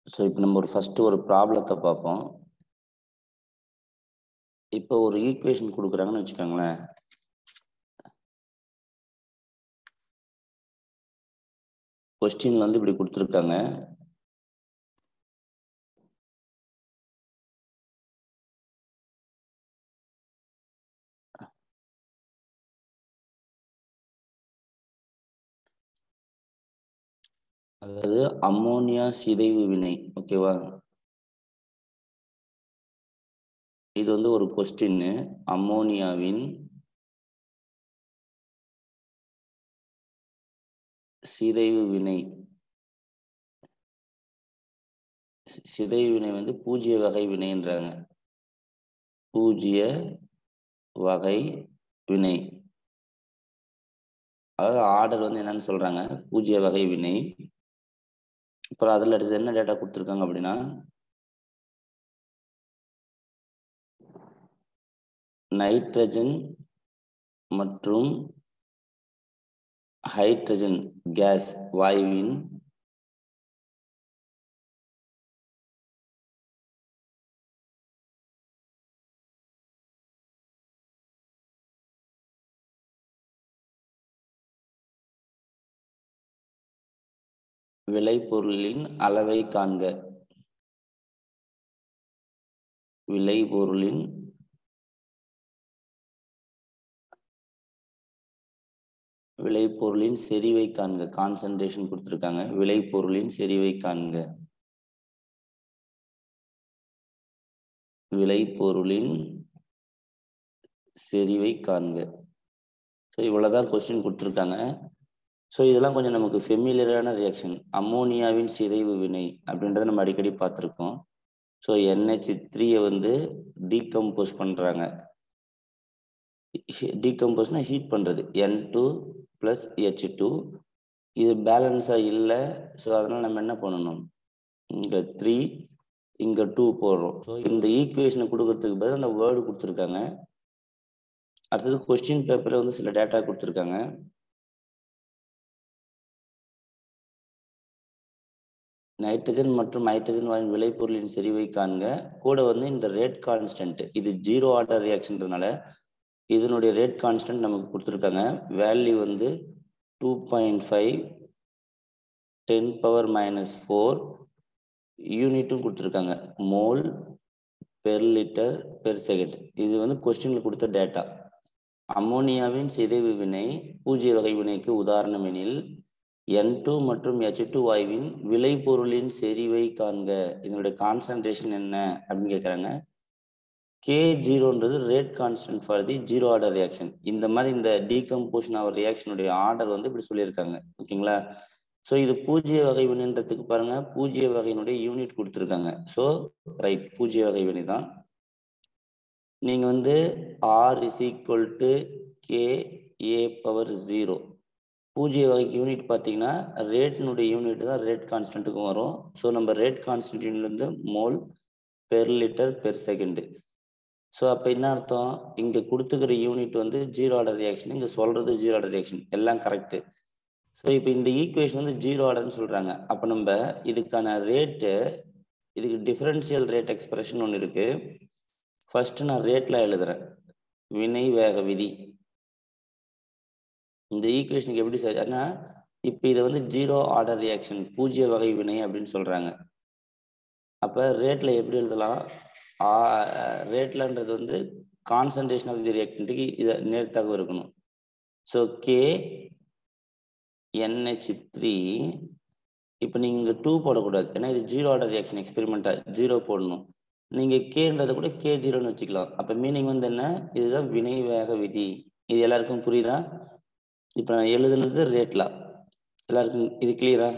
So இப்போ நம்ம ஒரு ஃபர்ஸ்ட் ஒரு ப்ராப்ளத்தை பார்ப்போம் இப்போ ஒரு ஈக்குவேஷன் கொடுக்குறாங்கன்னு வச்சுக்கோங்களேன் கொஸ்டின்ல வந்து இப்படி கொடுத்துருக்காங்க அதாவது அம்மோனியா சிதைவு வினை ஓகேவா இது வந்து ஒரு கொஸ்டின் அம்மோனியாவின் சிதைவு வினை சி- சிதைவு வினை வந்து பூஜ்ய வகை வினைன்றாங்க பூஜ்ய வகை வினை அதாவது ஆர்டர் வந்து என்னன்னு சொல்றாங்க பூஜ்ய வகை வினை அப்புறம் அதுல அடுத்து என்ன டேட்டா கொடுத்துருக்காங்க அப்படின்னா நைட்ரஜன் மற்றும் ஹைட்ரஜன் கேஸ் வாயுவின் விளைபொருளின் அளவை காண்க விளைபொருளின் விளைபொருளின் செறிவை காண்க கான்சன்ட்ரேஷன் கொடுத்துருக்காங்க விளைபொருளின் செறிவை காண்க விளைபொருளின் செறிவை காண்க ஸோ இவ்வளவுதான் கொஸ்டின் கொடுத்துருக்காங்க ஸோ இதெல்லாம் கொஞ்சம் நமக்கு ஃபெமிலியரான ரியாக்ஷன் அம்மோனியாவின் சிதைவு வினை அப்படின்றத நம்ம அடிக்கடி பார்த்துருக்கோம் ஸோ என்ஹெச் த்ரீயை வந்து டீகம்போஸ் பண்ணுறாங்க டீகம்போஸ்னா ஹீட் பண்ணுறது N two plus H two இது பேலன்ஸாக இல்லை ஸோ அதனால் நம்ம என்ன பண்ணணும் இங்கே த்ரீ இங்கே டூ போடுறோம் ஸோ இந்த ஈக்குவேஷனை கொடுக்கறதுக்கு பதில் அந்த வேர்டு கொடுத்துருக்காங்க அடுத்தது கொஸ்டின் பேப்பரில் வந்து சில டேட்டா கொடுத்துருக்காங்க நைட்ரஜன் மற்றும் ஹைட்ரஜன் வாயின் விளைபொருளின் செறிவை காண்க கூட வந்து இந்த ரேட் கான்ஸ்டன்ட் இது ஜீரோ ஆர்டர் ரியாக்ஷன்றதுனால இதனுடைய ரேட் கான்ஸ்டன்ட் நமக்கு கொடுத்துருக்காங்க வேல்யூ வந்து two point five ten power minus four யூனிட்டும் கொடுத்துருக்காங்க mole per litre per second இது வந்து கொஸ்டின்ல கொடுத்த டேட்டா அம்மோனியாவின் சிதைவு வினை பூஜ்ய வகை வினைக்கு உதாரணம் எனில் என் டூ மற்றும் எச் டூ வாயுவின் விளைபொருளின் செறிவை காண்க இதனுடைய கான்சன்ட்ரேஷன் என்ன அப்படின்னு கேட்குறாங்க கே ஜீரோன்றது rate constant for the zero order reaction இந்த மாதிரி இந்த டீகம்போஷன் ஆகிற ரியாக்ஷனுடைய ஆர்டர் வந்து இப்படி சொல்லியிருக்காங்க ஓகேங்களா ஸோ இது பூஜ்ய வகை வினைன்றதுக்கு பாருங்க பூஜ்ய வகையினுடைய யூனிட் கொடுத்துருக்காங்க ஸோ ரைட் பூஜ்ய வகை வினை தான் நீங்க வந்து R is equal to K A power zero பூஜ்ய வகைக்கு யூனிட் பார்த்தீங்கன்னா ரேட்டினுடைய யூனிட் தான் ரேட் கான்ஸ்டன்ட்டுக்கும் வரும் ஸோ நம்ம ரேட் கான்ஸ்டன்ட்லேருந்து mole per litre per second so அப்போ என்ன அர்த்தம் இங்கே கொடுத்துக்கிற யூனிட் வந்து ஜீரோ ஆர்டர் ரியாக்ஷன் இங்கே சொல்கிறது ஜீரோ ஆர்டர் ரியாக்ஷன் எல்லாம் கரெக்டு ஸோ இப்போ இந்த ஈக்குவேஷன் வந்து ஜீரோ ஆர்டர்னு சொல்கிறாங்க அப்போ நம்ம இதுக்கான ரேட்டு இதுக்கு டிஃபரன்ஷியல் ரேட் எக்ஸ்பிரஷன் ஒன்று இருக்குது ஃபர்ஸ்ட் நான் ரேட்டில் எழுதுறேன் வினை வேக விதி இந்த ஈக்குவேஷனுக்கு எப்படி சார் ஏன்னா இப்போ இதை வந்து ஜீரோ ஆர்டர் ரியாக்ஷன் பூஜ்ய வகை வினை அப்படின்னு சொல்கிறாங்க அப்போ ரேட்டில் எப்படி எழுதலாம் ரேட்லன்றது வந்து கான்சன்ட்ரேஷன் ஆஃப் தி ரியாக்டன்ட்டுக்கு இதை நேர்த்தாக இருக்கணும் ஸோ கே என்ஹெச் த்ரீ இப்போ நீங்கள் டூ போடக்கூடாது ஏன்னா இது ஜீரோ ஆர்டர் ரியாக்ஷன் எக்ஸ்பெரிமெண்ட்டாக ஜீரோ போடணும் நீங்கள் கேன்றதை கூட கே ஜீரோன்னு வச்சுக்கலாம் அப்போ மீனிங் வந்து என்ன இதுதான் வினை வேக விதி இது எல்லாருக்கும் புரியுதா இப்போ நான் எழுதுனது ரேட்ல எல்லாருக்கும் இது கிளியரா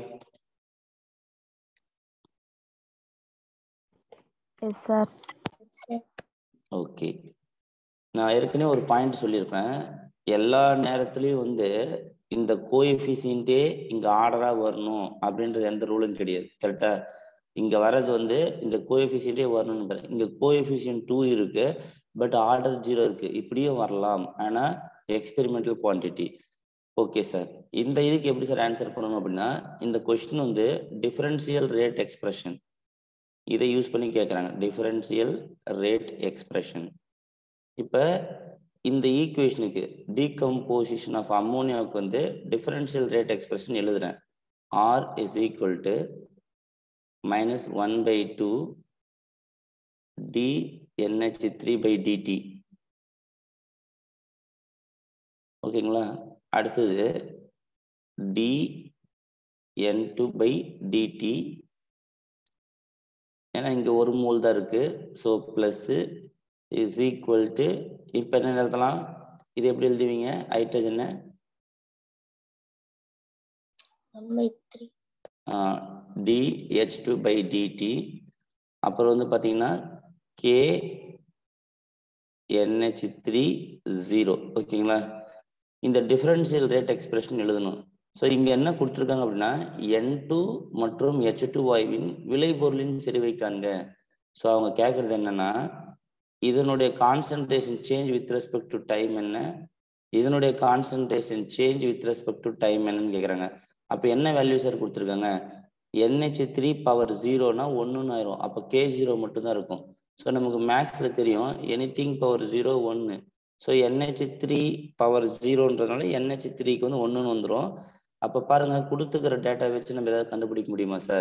எஸ் சார் ஓகே நான் ஏற்கனவே ஒரு பாயிண்ட் சொல்லியிருப்பேன் எல்லா நேரத்துலையும் வந்து இந்த கோஎஃபிசியன்ட்டே இங்கே ஆர்டராக வரணும் அப்படின்றது எந்த ரூலும் கிடையாது கரெக்டா இங்கே வர்றது வந்து இந்த கோஎஃபிசியன்ட்டே வரணும்னு இங்கே கோஎஃபிசியன்ட் டூ இருக்கு பட் ஆர்டர் ஜீரோ இருக்கு இப்படியும் வரலாம் ஆனால் எக்ஸ்பெரிமெண்டல் குவான்டிட்டி ஓகே சார் இந்த இதுக்கு எப்படி சார் ஆன்சர் பண்ணணும் அப்படின்னா இந்த கொஸ்டின் வந்து டிஃபரன்சியல் ரேட் எக்ஸ்பிரஷன் இதை யூஸ் பண்ணி கேட்குறாங்க டிஃபரன்சியல் ரேட் எக்ஸ்பிரஷன் இப்போ இந்த ஈக்குவேஷனுக்கு டீகம்போசிஷன் ஆஃப் அம்மோனியாவுக்கு வந்து டிஃபரன்ஷியல் ரேட் எக்ஸ்பிரஷன் எழுதுறேன் R is equal to minus one by two D NH three by DT ஓகேங்களா அடுத்தது D N two by DT ஏன்னா இங்கே ஒரு மோல் தான் இருக்கு so plus is equal to இப்போ என்ன எழுதலாம் இது எப்படி எழுதுவீங்க ஹைட்ரஜனை one by three D H two by DT அப்புறம் வந்து பார்த்தீங்கன்னா கே என்ஹெச் த்ரீ ஜீரோ ஓகேங்களா இந்த டிஃபரன்ஷியல் ரேட் எக்ஸ்பிரஷன் எழுதணும் ஸோ இங்கே என்ன கொடுத்துருக்காங்க அப்படின்னா என் டூ மற்றும் ஹெச் டூ வாயுவின் விளைபொருளின் செறிவை காண்க ஸோ அவங்க கேட்குறது என்னன்னா இதனுடைய concentration change with respect to time என்ன இதனுடைய concentration change with respect to time என்னன்னு கேட்குறாங்க அப்போ என்ன வேல்யூ சார் கொடுத்துருக்காங்க என்ஹெச் த்ரீ பவர் ஜீரோனா ஒன்றுன்னு ஆயிரும் அப்போ கே ஜீரோ மட்டும்தான் இருக்கும் ஸோ நமக்கு மேக்ஸில் தெரியும் எனி திங் பவர் ஜீரோ ஒன்று ஸோ என்ஹெச் த்ரீ பவர் ஜீரோன்றதுனால என்ஹெச் த்ரீக்கு வந்து ஒன்றுன்னு வந்துடும் அப்போ பாருங்க கொடுத்துக்கிற டேட்டா வச்சு நம்ம ஏதாவது கண்டுபிடிக்க முடியுமா சார்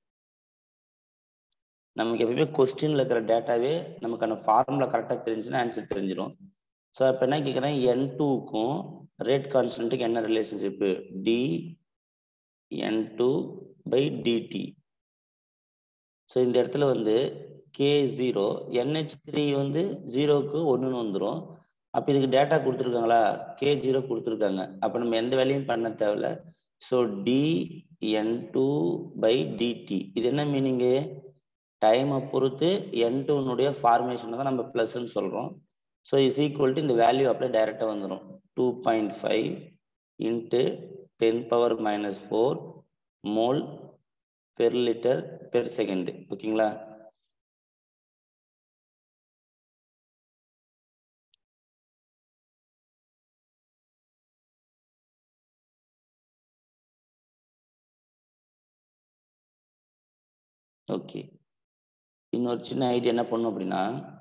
நமக்கு எப்பயுமே கொஸ்டின்ல இருக்கிற டேட்டாவே நமக்கான ஃபார்முலா கரெக்டாக தெரிஞ்சுன்னா ஆன்சர் தெரிஞ்சிடும் ஸோ இப்போ என்ன கேட்குறேன் என் டூக்கும் ரேட் கான்ஸ்டன்ட்டுக்கு என்ன relationship D N two by DT so இந்த இடத்துல வந்து கே ஜீரோ என்ஹெச் த்ரீ வந்து ஜீரோக்கு ஒன்றுன்னு வந்துடும் அப்போ இதுக்கு டேட்டா கொடுத்துருக்காங்களா கே ஜீரோ கொடுத்துருக்காங்க அப்போ நம்ம எந்த வேலையும் பண்ண தேவையில்ல so D N two by DT இது என்ன மீனிங்கு டைமை பொறுத்து என் டூனுடைய ஃபார்மேஷனை தான் நம்ம ப்ளஸ்ன்னு சொல்கிறோம் ஸோ இஸ் ஈக்குவல் டு இந்த வேல்யூ அப்படியே டைரெக்டாக வந்துடும் two point five into ten power minus four mole per litre per second ஓகேங்களா ஓகே இன்னொரு சின்ன ஐடியா என்ன பண்ணும் அப்படின்னா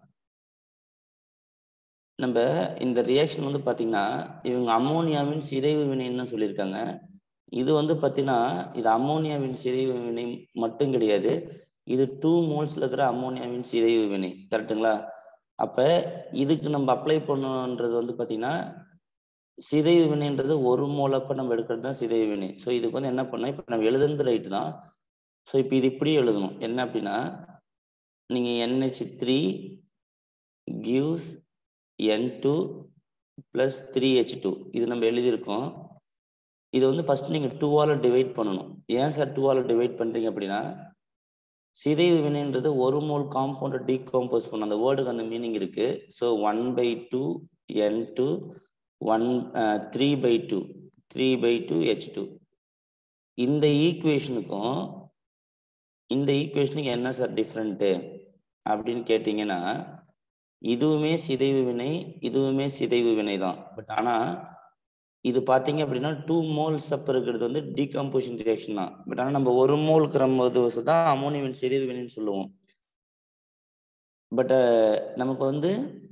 நம்ம இந்த ரியாக்ஷன் வந்து பார்த்தீங்கன்னா இவங்க அம்மோனியாவின் சிதைவு வினைன்னு சொல்லியிருக்காங்க இது வந்து பார்த்தீங்கன்னா இது அம்மோனியாவின் சிதைவு வினை மட்டும் கிடையாது இது டூ மோல்ஸ்ல இருக்கிற அம்மோனியாவின் சிதைவு வினை கரெக்டுங்களா அப்ப இதுக்கு நம்ம அப்ளை பண்ணுன்றது வந்து பார்த்தீங்கன்னா சிதைவு வினைன்றது ஒரு மூலப்ப நம்ம எடுக்கிறது தான் சிதைவு வினை ஸோ இதுக்கு வந்து என்ன பண்ணோம் இப்போ நம்ம எழுதுறது ரைட்டு தான் ஸோ இப்போ இது இப்படி எழுதணும் என்ன அப்படின்னா நீங்கள் NH three gives N two plus three H two இது நம்ம எழுதியிருக்கோம் இது வந்து ஃபர்ஸ்ட் நீங்கள் டூவால் டிவைட் பண்ணணும் ஏன் சார் டூவால் டிவைட் பண்ணுறீங்க அப்படின்னா சிதைவு வினைன்றது ஒரு மோல் காம்பவுண்டை டீகம்போஸ் பண்ணும் அந்த வேர்டுக்கு அந்த மீனிங் இருக்கு so one by two N two one three by two three by two H two இந்த ஈக்குவேஷனுக்கும் இந்த ஈக்குவேஷனுக்கு என்ன சார் டிஃப்ரெண்ட்டு அப்படின்னு கேட்டிங்கன்னா இதுவுமே சிதைவு வினை இதுவுமே சிதைவு வினை தான் பட் ஆனால் இது பார்த்தீங்க அப்படின்னா டூ மோல்ஸ் அப்போ இருக்கிறது வந்து டீகம்போசிஷன் ரியாக்ஷன் தான் பட் ஆனால் நம்ம ஒரு மோல்க்கிற போது தான் அமோனியமின் சிதைவு வினைன்னு சொல்லுவோம் பட் நமக்கு வந்து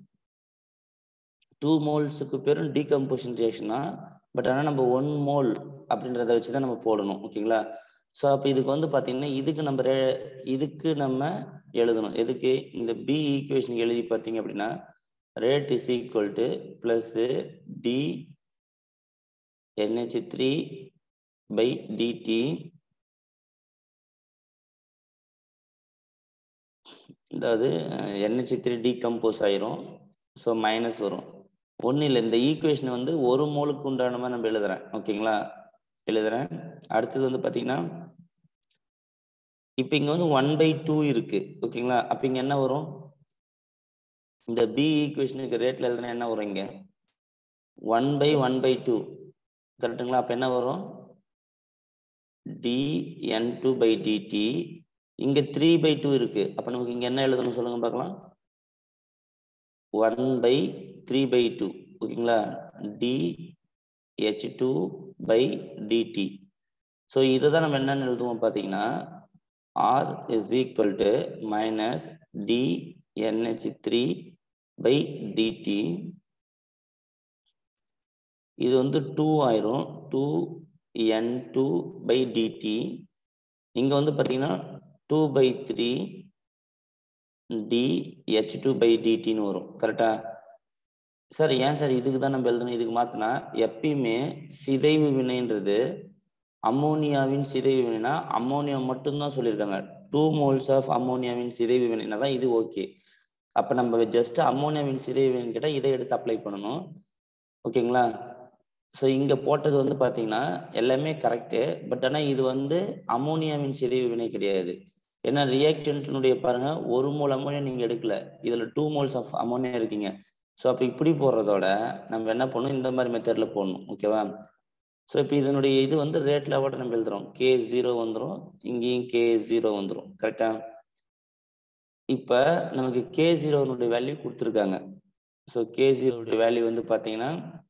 டூ மோல்ஸுக்கு பேரும் டீகம்போசிஷன் ரியாக்ஷன் தான் பட் ஆனால் நம்ம ஒன் மோல் அப்படின்றத வச்சு தான் நம்ம போடணும் ஓகேங்களா ஸோ அப்போ இதுக்கு வந்து பார்த்தீங்கன்னா இதுக்கு நம்ம ரே- இதுக்கு நம்ம எழுதணும் எதுக்கு இந்த பி ஈக்குவேஷனுக்கு எழுதி பார்த்தீங்க அப்படின்னா rate is equal to plus D NH three by DT அதாவது என்ஹெச் த்ரீ டீகம்போஸ் ஆயிரும் ஸோ மைனஸ் வரும் ஒன்றும் இல்லை இந்த ஈக்குவேஷன் வந்து ஒரு மோலுக்கு உண்டான மாதிரி நம்ம எழுதுறேன் ஓகேங்களா எழுதுறேன் அடுத்தது வந்து பார்த்தீங்கன்னா இப்போ இங்கே வந்து ஒன் பை டூ இருக்கு ஓகேங்களா அப்போ இங்கே என்ன வரும் இந்த பி ஈக்குவேஷனுக்கு ரேட்ல எழுதுனா என்ன வரும் இங்கே one by one by two கரெக்டுங்களா அப்போ என்ன வரும் D N two by DT இங்கே த்ரீ பை டூ இருக்கு அப்போ நமக்கு இங்கே என்ன எழுதணும் சொல்லுங்க பார்க்கலாம் one by three by two ஓகேங்களா D H two by DT so இதை தான் நம்ம என்னன்னு எழுதுவோம் பார்த்தீங்கன்னா R is equal to minus D NH three by DT இது வந்து டூ ஆயிரும் two N two by DT இங்கே வந்து பார்த்தீங்கன்னா two by three D H two by டிடின்னு வரும் கரெக்டா சார் ஏன் சார் இதுக்கு தான் நம்ம எழுதணும் இதுக்கு மாற்றினா எப்பயுமே சிதைவு வினைன்றது அம்மோனியாவின் சிதைவு வினைனா அம்மோனியா மட்டும்தான் சொல்லியிருக்காங்க டூ மோல்ஸ் ஆஃப் அம்மோனியாவின் சிதைவு வினைனா தான் இது ஓகே அப்போ நம்ம ஜஸ்ட் அம்மோனியாவின் சிதைவு வினைன்னு கேட்டால் இதை எடுத்து அப்ளை பண்ணணும் ஓகேங்களா ஸோ இங்கே போட்டது வந்து பார்த்தீங்கன்னா எல்லாமே கரெக்டு பட் ஆனால் இது வந்து அமோனியாவின் சிதைவு வினை கிடையாது ஏன்னா ரியாக்டன்ட்னுடைய பாருங்க ஒரு மோல் அமோனியா நீங்கள் எடுக்கல இதில் டூ மோல்ஸ் ஆஃப் அமோனியா இருக்கீங்க ஸோ அப்போ இப்படி போடுறதோட நம்ம என்ன பண்ணணும் இந்த மாதிரி மெத்தடில் போடணும் ஓகேவா ஸோ இப்போ இதனுடைய இது வந்து ரேட் லெவலோட நம்ம எழுதுறோம் கே ஜீரோ வந்துடும் இங்கேயும் கே ஜீரோ வந்துடும் கரெக்டா இப்போ நமக்கு கே ஜீரோனுடைய வேல்யூ கொடுத்துருக்காங்க ஸோ கே ஜீரோடைய வேல்யூ வந்து பார்த்தீங்கன்னா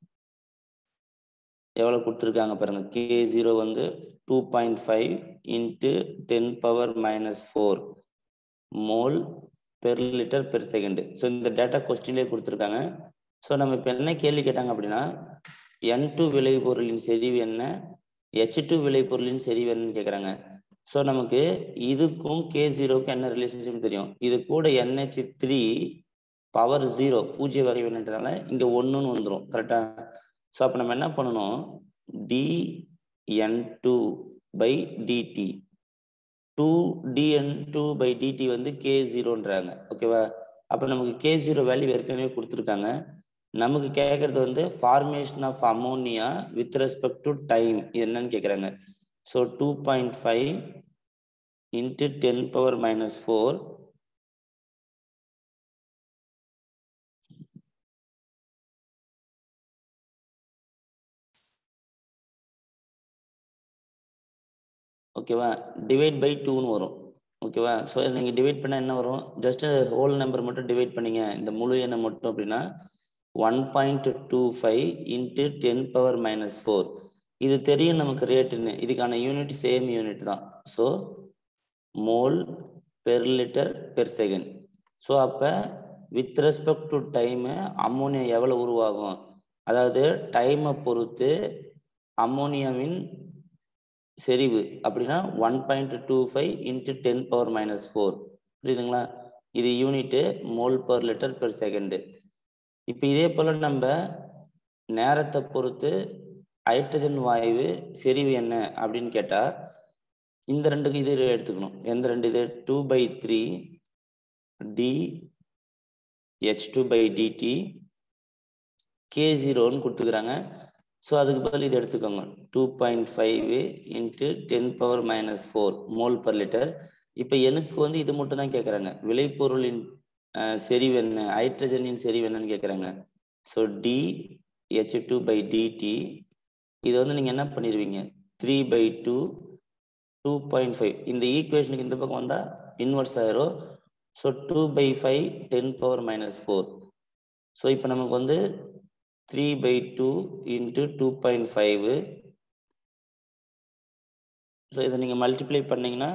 எவ்வளோ கொடுத்துருக்காங்க பாருங்க கே ஜீரோ வந்து two point five into ten power minus four mole per litre per second so இந்த டேட்டா கொஸ்டின்லேயே கொடுத்துருக்காங்க ஸோ நம்ம இப்போ என்ன கேள்வி கேட்டாங்க அப்படின்னா என் டூ விளைபொருளின் செறிவு என்ன ஹெச் டூ விளைபொருளின் செறிவு என்னன்னு கேட்குறாங்க ஸோ நமக்கு இதுக்கும் கே ஜீரோக்கும் என்ன ரிலேஷன்ஷிப் தெரியும் இது கூட என்ஹெச் த்ரீ பவர் ஜீரோ பூஜ்ஜிய வகை வேணுன்றதுனால இங்கே ஒன்றுன்னு வந்துடும் கரெக்டாக ஸோ அப்போ நம்ம என்ன பண்ணணும் D N two by DT two D N two by DT வந்து கே ஜீரோன்றாங்க ஓகேவா அப்போ நமக்கு கே ஜீரோ வேல்யூ ஏற்கனவே கொடுத்துருக்காங்க நமக்கு கேட்கறது வந்து formation of ammonia with respect to time என்னன்னு கேட்குறாங்க so two point five into ten power minus four ஓகேவா டிவைட் பை டூன்னு வரும் ஓகேவா ஸோ நீங்கள் டிவைட் பண்ணால் என்ன வரும் ஜஸ்ட் ஹோல் நம்பர் மட்டும் டிவைட் பண்ணீங்க இந்த முழு எண்ணை மட்டும் அப்படின்னா one point two five into ten power minus four இது தெரியும் நமக்கு ரேட்டுன்னு இதுக்கான யூனிட் சேம் யூனிட் தான் so mole per litre per second so அப்போ with respect to time ammonia எவ்வளோ உருவாகும் அதாவது டைமை பொறுத்து அம்மோனியாவின் செறிவு அப்படின்னா one point two five into ten power minus four புரியுதுங்களா இது unit mole per litre per second இப்போ இதே போல் நம்ம நேரத்தை பொறுத்து ஹைட்ரஜன் வாயு செறிவு என்ன அப்படின்னு கேட்டால் இந்த ரெண்டுக்கு இது எடுத்துக்கணும் எந்த ரெண்டு இது two by three D H two by DT K ஜீரோன்னு கொடுத்துக்கிறாங்க ஸோ அதுக்கு பதில் இது எடுத்துக்கோங்க two point five into ten power minus four mole per litre இப்போ எனக்கு வந்து இது மட்டும் தான் கேட்குறாங்க விளைபொருளின் செறிவு என்ன ஹைட்ரஜனின் செறிவு என்னன்னு கேட்குறாங்க so D H two by DT இது வந்து நீங்கள் என்ன பண்ணிடுவீங்க three by two two point five இந்த ஈக்குவேஷனுக்கு இந்த பக்கம் வந்தால் இன்வெர்ஸ் ஆயிரும் so two by five ten power minus four so இப்போ நமக்கு வந்து three by two into two point five so இதை நீங்கள் மல்டிப்ளை பண்ணீங்கன்னா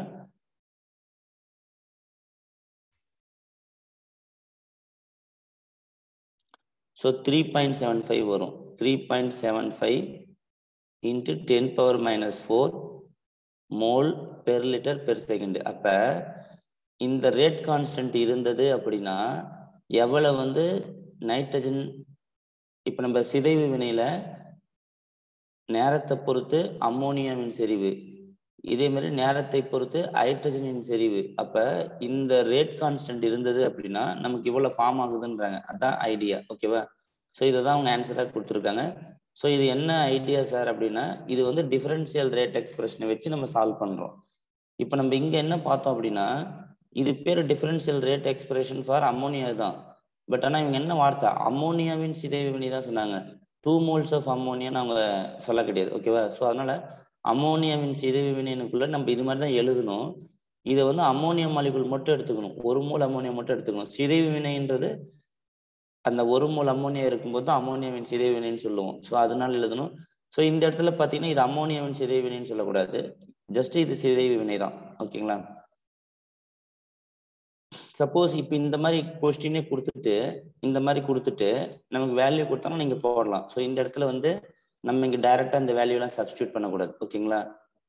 so three point seven five வரும் three point seven five into ten power minus four mole per litre per second அப்போ இந்த rate constant இருந்தது அப்படின்னா எவ்வளோ வந்து நைட்ரஜன் இப்போ நம்ம சிதைவு வினையில நேரத்தை பொறுத்து அம்மோனியாவின் செறிவு இதே மாதிரி நேரத்தை பொறுத்து ஹைட்ரஜனின் செறிவு அப்ப இந்த ரேட் கான்ஸ்டன்ட் இருந்தது அப்படின்னா நமக்கு இவ்வளவு ஃபார்ம் ஆகுதுன்றாங்க அதான் ஐடியா ஓகேவா ஸோ இதை தான் அவங்க ஆன்சராக கொடுத்துருக்காங்க ஸோ இது என்ன ஐடியா சார் அப்படின்னா இது வந்து டிஃபரன்ஷியல் ரேட் எக்ஸ்பிரஷனை வச்சு நம்ம சால்வ் பண்றோம் இப்போ நம்ம இங்க என்ன பார்த்தோம் அப்படின்னா இது பேர் differential rate expression for ammonia தான் பட் ஆனால் இவங்க என்ன வார்த்தை அம்மோனியாவின் சிதைவு வினை தான் சொன்னாங்க டூ மோல்ஸ் ஆஃப் அம்மோனியான்னு அவங்க சொல்ல கிடையாது ஓகேவா ஸோ அதனால அம்மோனியாவின் சிதைவு வினைனுக்குள்ள நம்ம இது மாதிரி தான் எழுதணும் இதை வந்து அம்மோனியா மாலிகுல் மட்டும் எடுத்துக்கணும் ஒரு மூல் அம்மோனியா மட்டும் எடுத்துக்கணும் சிதைவு வினைன்றது அந்த ஒரு மூல் அம்மோனியா இருக்கும்போது தான் அம்மோனியாவின் சிதைவு வினைன்னு சொல்லுவோம் ஸோ அதனால எழுதணும் ஸோ இந்த இடத்துல பார்த்தீங்கன்னா இது அம்மோனியாவின் சிதைவு வினைன்னு சொல்லக்கூடாது ஜஸ்ட் இது சிதைவு வினை தான் ஓகேங்களா சப்போஸ் இப்போ இந்த மாதிரி கொஸ்டினே கொடுத்துட்டு இந்த மாதிரி கொடுத்துட்டு நமக்கு வேல்யூ கொடுத்தாலும் நீங்க போடலாம் ஸோ இந்த இடத்துல வந்து நம்ம இங்க டைரக்டா இந்த வேல்யூலாம் சப்ஸ்டியூட் பண்ணக்கூடாது ஓகேங்களா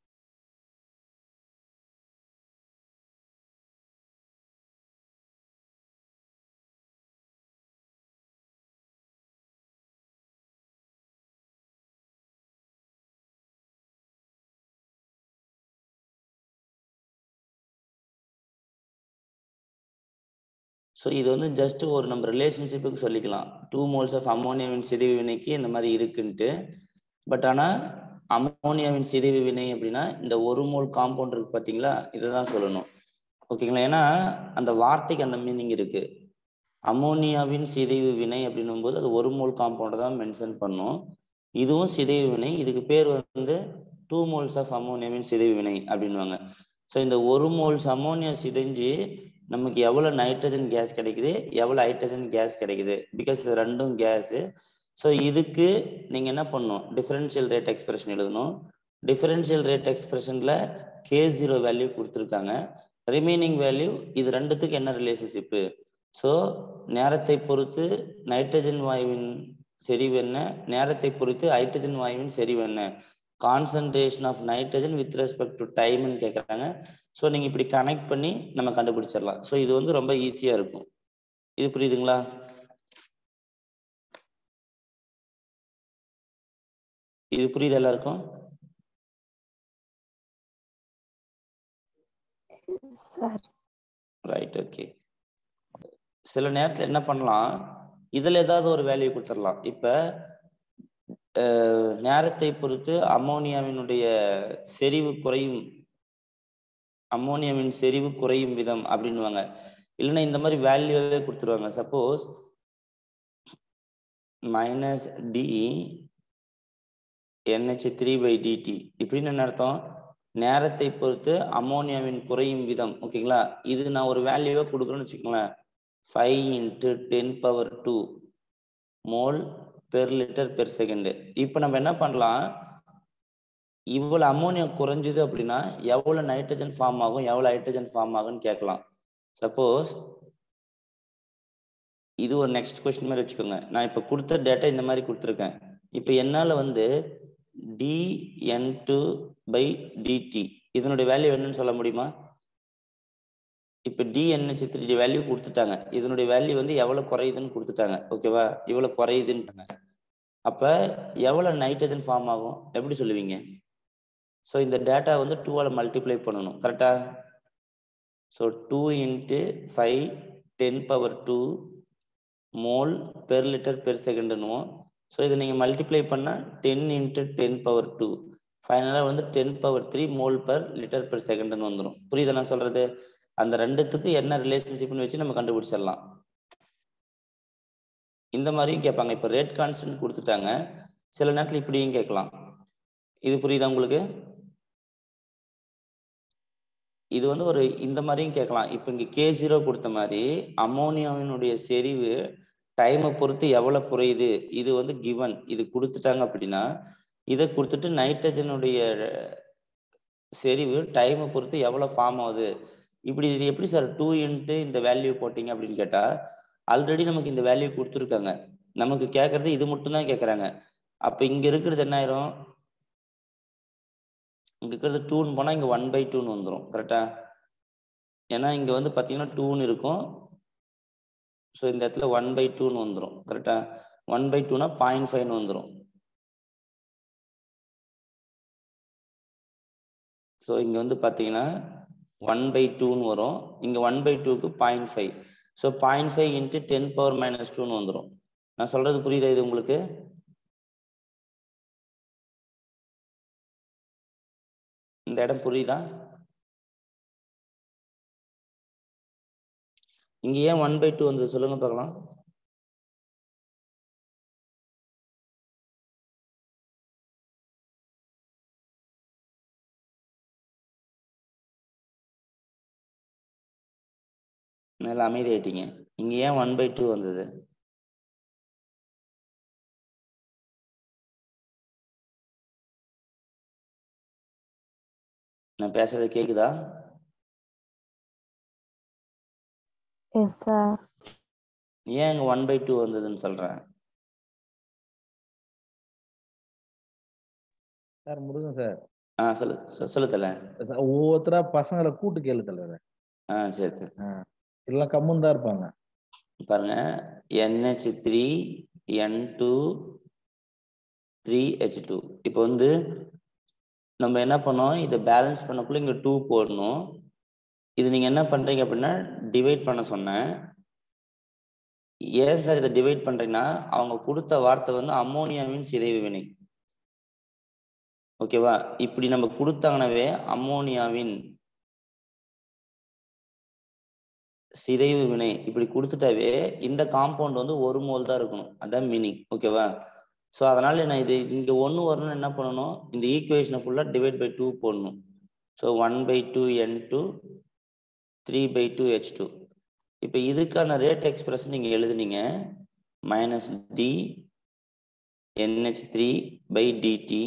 ஸோ இது வந்து ஜஸ்ட் ஒரு நம்ம ரிலேஷன்ஷிப்புக்கு சொல்லிக்கலாம் டூ மோல்ஸ் ஆஃப் அமோனியாவின் சிதைவு வினைக்கு இந்த மாதிரி இருக்குன்ட்டு பட் ஆனால் அமோனியாவின் சிதைவு வினை அப்படின்னா இந்த ஒரு மோல் காம்பவுண்ட் இருக்கு பார்த்தீங்களா இதை தான் சொல்லணும் ஓகேங்களா ஏன்னா அந்த வார்த்தைக்கு அந்த மீனிங் இருக்கு அமோனியாவின் சிதைவு வினை அப்படின்னும் போது அது ஒரு மோல் காம்பவுண்டை தான் மென்ஷன் பண்ணும் இதுவும் சிதைவு வினை இதுக்கு பேர் வந்து டூ மோல்ஸ் ஆஃப் அமோனியாவின் சிதைவு வினை அப்படின்வாங்க ஸோ இந்த ஒரு மோல்ஸ் அமோனியா சிதைஞ்சு நமக்கு எவ்வளோ நைட்ரஜன் கேஸ் கிடைக்குது எவ்வளோ ஹைட்ரஜன் கேஸ் கிடைக்குது பிகாஸ் இது ரெண்டும் கேஸு ஸோ இதுக்கு நீங்கள் என்ன பண்ணணும் டிஃபரன்ஷியல் ரேட் எக்ஸ்பிரஷன் எழுதணும் டிஃபரன்ஷியல் ரேட் எக்ஸ்பிரஷனில் கே ஜீரோ வேல்யூ கொடுத்துருக்காங்க ரிமைனிங் வேல்யூ இது ரெண்டுத்துக்கு என்ன ரிலேஷன்ஷிப்பு ஸோ நேரத்தை பொறுத்து நைட்ரஜன் வாயுவின் செறிவு என்ன நேரத்தை பொறுத்து ஹைட்ரஜன் வாயுவின் செறிவு என்ன concentration of nitrogen with respect to டைம்னு கேட்குறாங்க ஸோ நீங்கள் இப்படி கனெக்ட் பண்ணி நம்ம கண்டுபிடிச்சிடலாம் ஸோ இது வந்து ரொம்ப ஈஸியாக இருக்கும் இது புரியுதுங்களா இது புரியுது எல்லாருக்கும் சார் ரைட் ஓகே சில நேரத்தில் என்ன பண்ணலாம் இதில் ஏதாவது ஒரு வேல்யூ கொடுத்துடலாம் இப்போ நேரத்தை பொறுத்து அமோனியாவினுடைய செறிவு குறையும் அமோனியாவின் செறிவு குறையும் விதம் அப்படின்வாங்க இல்லைன்னா இந்த மாதிரி வேல்யூவே கொடுத்துருவாங்க suppose minus D NH three by DT இப்படின்னு என்ன அர்த்தம் நேரத்தை பொறுத்து அமோனியாவின் குறையும் விதம் ஓகேங்களா இது நான் ஒரு வேல்யூவை கொடுக்குறேன்னு வச்சுக்கோங்களேன் five into ten power two mole per litre per second இப்போ நம்ம என்ன பண்ணலாம் இவ்வளோ அமோனியா குறைஞ்சுது அப்படின்னா எவ்வளோ நைட்ரஜன் ஃபார்ம் ஆகும் எவ்வளோ ஹைட்ரஜன் ஃபார்ம் ஆகும்னு கேட்கலாம் சப்போஸ் இது ஒரு நெக்ஸ்ட் கொஸ்டின் மாதிரி வச்சுக்கோங்க நான் இப்போ கொடுத்த டேட்டா இந்த மாதிரி கொடுத்துருக்கேன் இப்போ என்னால் வந்து டிஎன் டூ பை டிடி இதனுடைய வேல்யூ என்னன்னு சொல்ல முடியுமா இப்போ டிஎன்ஹெச் த்ரீ வேல்யூ கொடுத்துட்டாங்க இதனுடைய வேல்யூ வந்து எவ்வளோ குறையுதுன்னு கொடுத்துட்டாங்க ஓகேவா இவ்வளோ குறையுதுன்ட்டாங்க அப்போ எவ்வளோ நைட்ரஜன் ஃபார்ம் ஆகும் எப்படி சொல்லுவீங்க ஸோ இந்த டேட்டா வந்து டூவால் மல்டிப்ளை பண்ணணும் கரெக்டா so two into five ten power two mole per litre per செகண்டுன்னுவோம் ஸோ இதை நீங்கள் மல்டிப்ளை பண்ணால் ten into ten power two ஃபைனலாக வந்து ten power three mole per litre per செகண்டுன்னு வந்துடும் புரியுதா நான் சொல்கிறது அந்த ரெண்டுத்துக்கு என்ன ரிலேஷன்ஷிப்னு வச்சு நம்ம கண்டுபிடிச்சிடலாம் இந்த மாதிரியும் கேட்பாங்க இப்போ ரேட் கான்ஸ்டன்ட் கொடுத்துட்டாங்க சில நேரத்தில் இப்படியும் கேட்கலாம் இது புரியுதா உங்களுக்கு இது வந்து ஒரு இந்த மாதிரியும் கேட்கலாம் இப்போ இங்கே கே ஜீரோ கொடுத்த மாதிரி அமோனியாவினுடைய செறிவு டைமை பொறுத்து எவ்வளோ குறையுது இது வந்து கிவன் இது கொடுத்துட்டாங்க அப்படின்னா இதை கொடுத்துட்டு நைட்ரஜனுடைய செறிவு டைமை பொறுத்து எவ்வளோ ஃபார்ம் ஆகுது இப்படி இது எப்படி சார் டூ இன்ட்டு இந்த வேல்யூ போட்டிங்க அப்படின்னு கேட்டால் ஆல்ரெடி நமக்கு இந்த வேல்யூ கொடுத்துருக்காங்க நமக்கு கேட்கறது இது மட்டும்தான் கேட்குறாங்க அப்போ இங்கே இருக்கிறது என்ன ஆயிரும் இங்கே இருக்கிறது டூன்னு போனால் இங்கே ஒன் பை டூன்னு வந்துடும் கரெக்டா ஏன்னா இங்கே வந்து பார்த்தீங்கன்னா டூன்னு இருக்கும் ஸோ இந்த இடத்துல ஒன் பை டூன்னு வந்துடும் கரெக்டா ஒன் பை டூனா பாயிண்ட் ஃபைவ்னு வந்துடும் ஸோ இங்கே வந்து பார்த்தீங்கன்னா ஒன் பை டூன்னு வரும் இங்கே ஒன் பை டூக்கு point five so point five into ten power minus டூன்னு வந்துடும் நான் சொல்கிறது புரியுதா இது உங்களுக்கு இந்த இடம் புரியுதா இங்க ஏன் ஒன் பை டூ வந்தது சொல்லுங்க பார்க்கலாம் நல்லா அமைதி ஆயிட்டீங்க இங்க ஏன் ஒன் பை டூ வந்தது நான் பேசுறது கேக்குதா எஸ் சார் ஏன் இங்க ஒன் பை டூ வந்ததுன்னு சொல்றேன் சார் முருகன் சார் ஆ சொல்லு சொ- சொல்லு தல சார், ஒவ்வொருத்தரா பசங்களை கூட்டு கேளு தலைவர் ஆ சரி தல. எல்லாம் கம்முன்னு தான் இருப்பாங்க பாருங்க NH three N two three H two இப்போ வந்து நம்ம என்ன பண்ணோம் இதை பேலன்ஸ் பண்ணக்குள்ள இங்க டூ போடணும் இது நீங்க என்ன பண்றீங்க அப்படின்னா டிவைட் பண்ண சொன்னேன் ஏன் சார் இதை டிவைட் பண்றீங்கன்னா அவங்க கொடுத்த வார்த்தை வந்து அம்மோனியாவின் சிதைவு வினை ஓகேவா இப்படி நம்ம கொடுத்தாங்கனாவே அம்மோனியாவின் சிதைவு வினை இப்படி கொடுத்துட்டாவே இந்த காம்பவுண்ட் வந்து ஒரு மோல் தான் இருக்கணும் அதான் மீனிங் ஓகேவா ஸோ அதனால நான் இது இங்க ஒன்று வரணும்னு என்ன பண்ணணும் இந்த ஈக்குவேஷனை ஃபுல்லாக டிவைட் பை டூ போடணும் so one by two N two three by two H two இப்போ இதுக்கான ரேட் எக்ஸ்பிரஸ் நீங்கள் எழுதுனீங்க minus D NH three by D T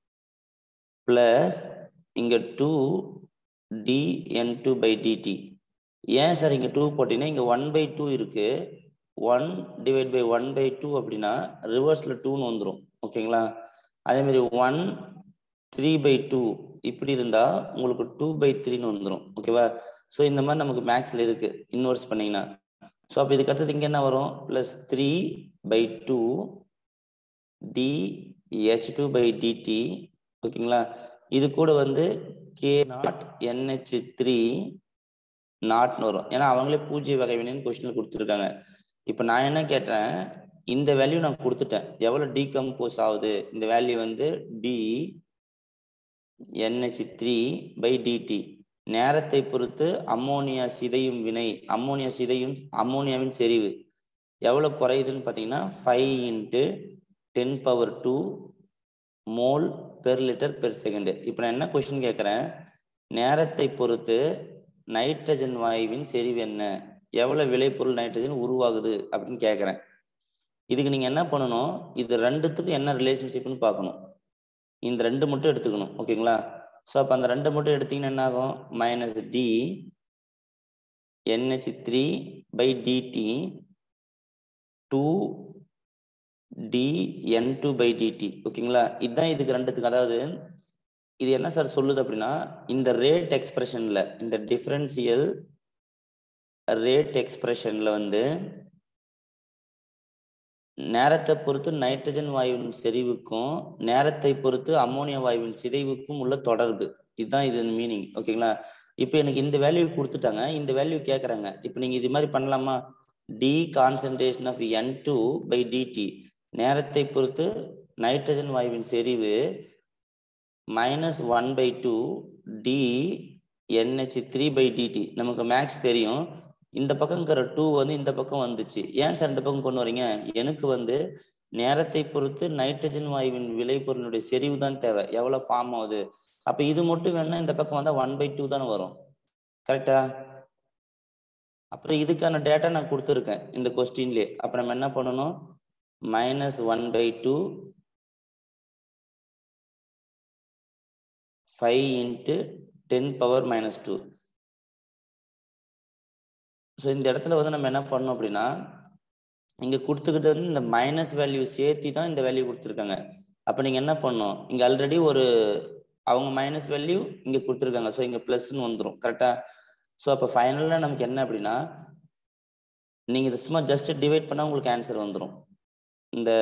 plus இங்கே two D N two by D T ஏன் சார் இங்கே டூ போட்டீங்கன்னா இங்கே ஒன் பை டூ இருக்கு one divide by one by two அப்படின்னா ரிவர்ஸில் டூன்னு வந்துடும் ஓகேங்களா அதே மாதிரி ஒன் த்ரீ பை டூ இப்படி இருந்தால் உங்களுக்கு டூ பை த்ரீன்னு வந்துடும் ஓகேவா ஸோ இந்த மாதிரி நமக்கு மேக்ஸில் இருக்கு இன்வர்ஸ் பண்ணீங்கன்னா ஸோ அப்போ இதுக்கு அடுத்தது இங்கே என்ன வரும் plus three by two D H two by DT ஓகேங்களா இது கூட வந்து கே நாட் என்ஹெச் த்ரீ நாட்னு வரும் ஏன்னா அவங்களே பூஜ்ய வகை வினைன்னு கொஸ்டினில் கொடுத்துருக்காங்க இப்போ நான் என்ன கேட்டேன் இந்த வேல்யூ நான் கொடுத்துட்டேன் எவ்வளோ டீகம்போஸ் ஆகுது இந்த வேல்யூ வந்து D NH three by DT நேரத்தை பொறுத்து அம்மோனியா சிதையும் வினை அம்மோனியா சிதையும் அம்மோனியாவின் செறிவு எவ்வளோ குறையுதுன்னு பார்த்தீங்கன்னா five into ten power two mole per litre per second இப்போ நான் என்ன கொஸ்டின் கேட்குறேன் நேரத்தை பொறுத்து நைட்ரஜன் வாயுவின் செறிவு என்ன எவ்வளவு விளைபொருள் நைட்ரஜன் உருவாகுது அப்படின்னு கேட்குறேன் இதுக்கு நீங்க என்ன பண்ணணும் இது ரெண்டுத்துக்கும் என்ன ரிலேஷன்ஷிப்னு பார்க்கணும் இந்த ரெண்டு மட்டும் எடுத்துக்கணும் ஓகேங்களா ஸோ அப்போ அந்த ரெண்டு மட்டும் எடுத்தீங்கன்னா என்ன ஆகும் minus D NH three by DT two D N two by DT ஓகேங்களா இதுதான் இதுக்கு ரெண்டுத்துக்கு அதாவது இது என்ன சார் சொல்லுது அப்படின்னா இந்த ரேட் எக்ஸ்பிரஷன்ல இந்த டிஃபரன்சியல் ரேட் எக்ஸ்பிரஷன்ல வந்து நேரத்தை பொறுத்து நைட்ரஜன் வாயுவின் செறிவுக்கும் நேரத்தை பொறுத்து அம்மோனியா வாயுவின் சிதைவுக்கும் உள்ள தொடர்பு இதுதான் இது மீனிங் ஓகேங்களா இப்போ எனக்கு இந்த வேல்யூ கொடுத்துட்டாங்க இந்த வேல்யூ கேட்குறாங்க இப்போ நீங்க இது மாதிரி பண்ணலாமா D concentration of N two by DT நேரத்தை பொறுத்து நைட்ரஜன் வாயுவின் செறிவு minus one by two D NH three by DT நமக்கு மேக்ஸ் தெரியும் இந்த பக்கம் இருக்கிற டூ வந்து இந்த பக்கம் வந்துச்சு ஏன் சார் இந்த பக்கம் கொண்டு வரீங்க எனக்கு வந்து நேரத்தை பொறுத்து நைட்ரஜன் வாயுவின் விளைபொருளுடைய செறிவு தான் தேவை எவ்வளவு ஃபார்ம் ஆகுது அப்ப இது மட்டும் வேணா இந்த பக்கம் வந்தா ஒன் பை டூ தானே வரும் கரெக்டா அப்புறம் இதுக்கான டேட்டா நான் கொடுத்துருக்கேன் இந்த கொஸ்டின்லேயே அப்ப நம்ம என்ன பண்ணணும் minus one by two five into ten power minus two so இந்த இடத்துல வந்து நம்ம என்ன பண்ணோம் அப்படின்னா இங்க கொடுத்துக்கிட்டு வந்து இந்த மைனஸ் வேல்யூ சேர்த்தி தான் இந்த வேல்யூ கொடுத்துருக்காங்க அப்போ நீங்க என்ன பண்ணணும் இங்க ஆல்ரெடி ஒரு அவங்க மைனஸ் வேல்யூ இங்க கொடுத்துருக்காங்க ஸோ இங்க பிளஸ்ன்னு வந்துடும் கரெக்டா ஸோ அப்போ ஃபைனலாக நமக்கு என்ன அப்படின்னா நீங்க இதை சும்மா ஜஸ்ட் டிவைட் பண்ணா உங்களுக்கு ஆன்சர் வந்துடும் இந்த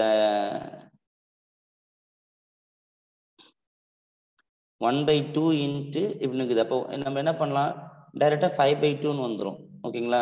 ஒன் பை டூ இன்ட்டு இப்படி இருக்குது அப்போ நம்ம என்ன பண்ணலாம் டைரெக்டாக ஃபைவ் பை டூன்னு வந்துடும் ஓகேங்களா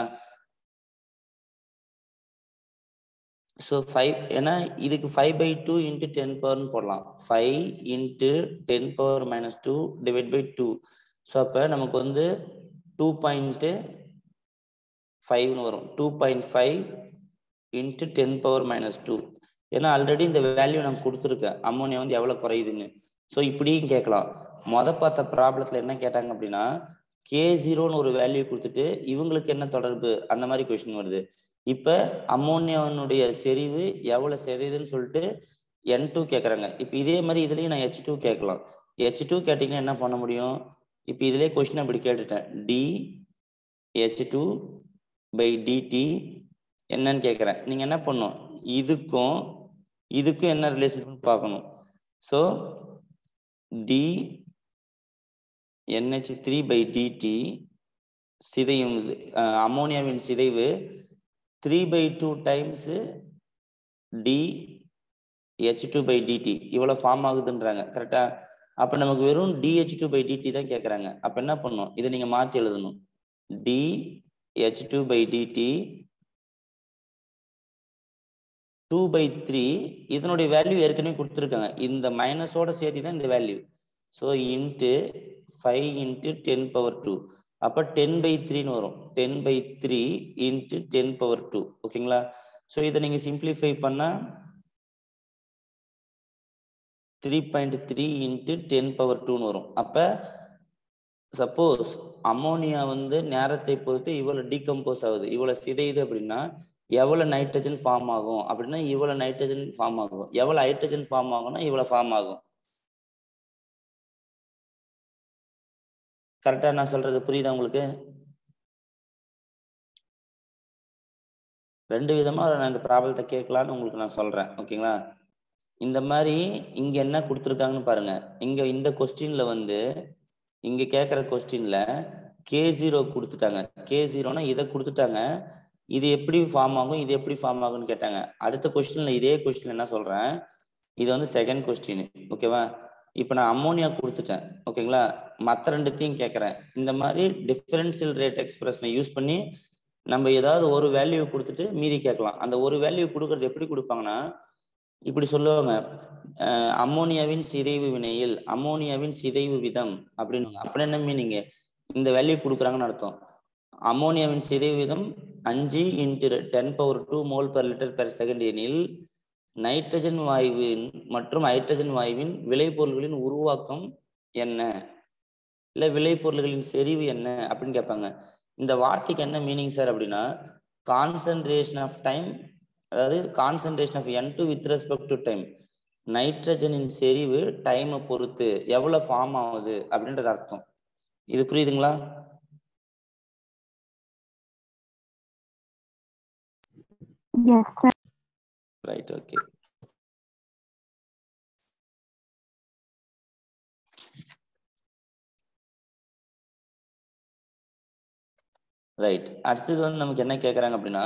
ஸோ ஃபைவ் ஏன்னா இதுக்கு five by two into ten பவர்னு போடலாம் five into ten power minus two divide by two so அப்போ நமக்கு வந்து டூ பாயிண்ட்டு ஃபைவ்னு வரும் two point five into ten power minus two ஏன்னா ஆல்ரெடி இந்த வேல்யூ நான் கொடுத்துருக்கேன் அம்மோனியா வந்து எவ்வளோ குறையுதுன்னு ஸோ இப்படியும் கேட்கலாம் மொத பார்த்த ப்ராப்ளத்தில் என்ன கேட்டாங்க அப்படின்னா கே ஜீரோன்னு ஒரு வேல்யூ கொடுத்துட்டு இவங்களுக்கு என்ன தொடர்பு அந்த மாதிரி கொஸ்டின் வருது இப்போ அம்மோனியாவினுடைய செறிவு எவ்வளோ செதையுதுன்னு சொல்லிட்டு என் டூ கேட்குறாங்க இப்போ இதே மாதிரி இதுலேயும் நான் ஹெச் டூ கேட்கலாம் ஹெச் டூ கேட்டிங்கன்னா என்ன பண்ண முடியும் இப்போ இதுலேயே கொஸ்டின் அப்படி கேட்டுட்டேன் D H two by DT என்னன்னு கேட்குறேன் நீங்க என்ன பண்ணும் இதுக்கும் இதுக்கும் என்ன ரிலேஷன்ஷிப் பார்க்கணும் so D NH three by DT சிதையும் அமோனியாவின் சிதைவு three by two times D H two by DT இவ்வளோ ஃபார்ம் ஆகுதுன்றாங்க கரெக்டா அப்போ நமக்கு வெறும் டிஹெச் டூ பை டிடி தான் கேட்குறாங்க அப்போ என்ன பண்ணும் இதை நீங்கள் மாற்றி எழுதணும் D H two by DT two by three இதனுடைய வேல்யூ ஏற்கனவே கொடுத்துருக்காங்க இந்த மைனஸோட சேர்த்து தான் இந்த value so into five into ten power two அப்போ டென் பை த்ரீன்னு வரும் ten by three into ten power two ஓகேங்களா ஸோ இதை நீங்கள் சிம்பிளிஃபை பண்ணால் three point three into ten power டூன்னு வரும் அப்போ சப்போஸ் அமோனியா வந்து நேரத்தை பொறுத்து இவ்வளோ டீகம்போஸ் ஆகுது இவ்வளோ சிதையுது அப்படின்னா எவ்வளோ நைட்ரஜன் ஃபார்ம் ஆகும் அப்படின்னா இவ்வளோ நைட்ரஜன் ஃபார்ம் ஆகும் எவ்வளோ ஹைட்ரஜன் ஃபார்ம் ஆகும்னா இவ்வளோ ஃபார்ம் ஆகும் கரெக்டா நான் சொல்றது புரியுதா உங்களுக்கு ரெண்டு விதமா நான் இந்த ப்ராப்ளத்தை கேட்கலான்னு உங்களுக்கு நான் சொல்றேன் ஓகேங்களா இந்த மாதிரி இங்க என்ன கொடுத்துருக்காங்கன்னு பாருங்க இங்க இந்த கொஸ்டின்ல வந்து இங்க கேட்குற கொஸ்டின்ல கே ஜீரோ கொடுத்துட்டாங்க கே ஜீரோனா இதை கொடுத்துட்டாங்க இது எப்படி ஃபார்ம் ஆகும் இது எப்படி ஃபார்ம் ஆகும்னு கேட்டாங்க அடுத்த கொஸ்டின்ல இதே கொஸ்டின் என்ன சொல்றேன் இது வந்து செகண்ட் கொஸ்டின் ஓகேவா இப்போ நான் அம்மோனியா கொடுத்துட்டேன் ஓகேங்களா மற்ற ரெண்டுத்தையும் கேட்குறேன் இந்த மாதிரி டிஃபரன்ஷியல் ரேட் எக்ஸ்பிரஷனை யூஸ் பண்ணி நம்ம ஏதாவது ஒரு வேல்யூ கொடுத்துட்டு மீதி கேட்கலாம் அந்த ஒரு வேல்யூ கொடுக்கறது எப்படி கொடுப்பாங்கன்னா இப்படி சொல்லுவாங்க அஹ் அம்மோனியாவின் சிதைவு வினையில் அம்மோனியாவின் சிதைவு விதம் அப்படின்னு அப்படின்னு என்ன மீனிங் இந்த வேல்யூ கொடுக்குறாங்கன்னு அர்த்தம் அம்மோனியாவின் சிதைவு விதம் அஞ்சு into ten power two mole per litre per second எனில் நைட்ரஜன் வாயுவின் மற்றும் ஹைட்ரஜன் வாயுவின் விளைபொருள்களின் உருவாக்கம் என்ன இல்ல விளைபொருள்களின் செறிவு என்ன அப்படின்னு கேட்பாங்க இந்த வார்த்தைக்கு என்ன மீனிங் சார் அப்படின்னா கான்சன்ட்ரேஷன் ஆஃப் டைம் அதாவது concentration of N two with respect to time நைட்ரஜனின் செறிவு டைமை பொறுத்து எவ்வளவு ஃபார்ம் ஆகுது அப்படின்றது அர்த்தம் இது புரியுதுங்களா Yes, sir. Right okay right அடுத்தது வந்து நமக்கு என்ன கேட்குறாங்க அப்படின்னா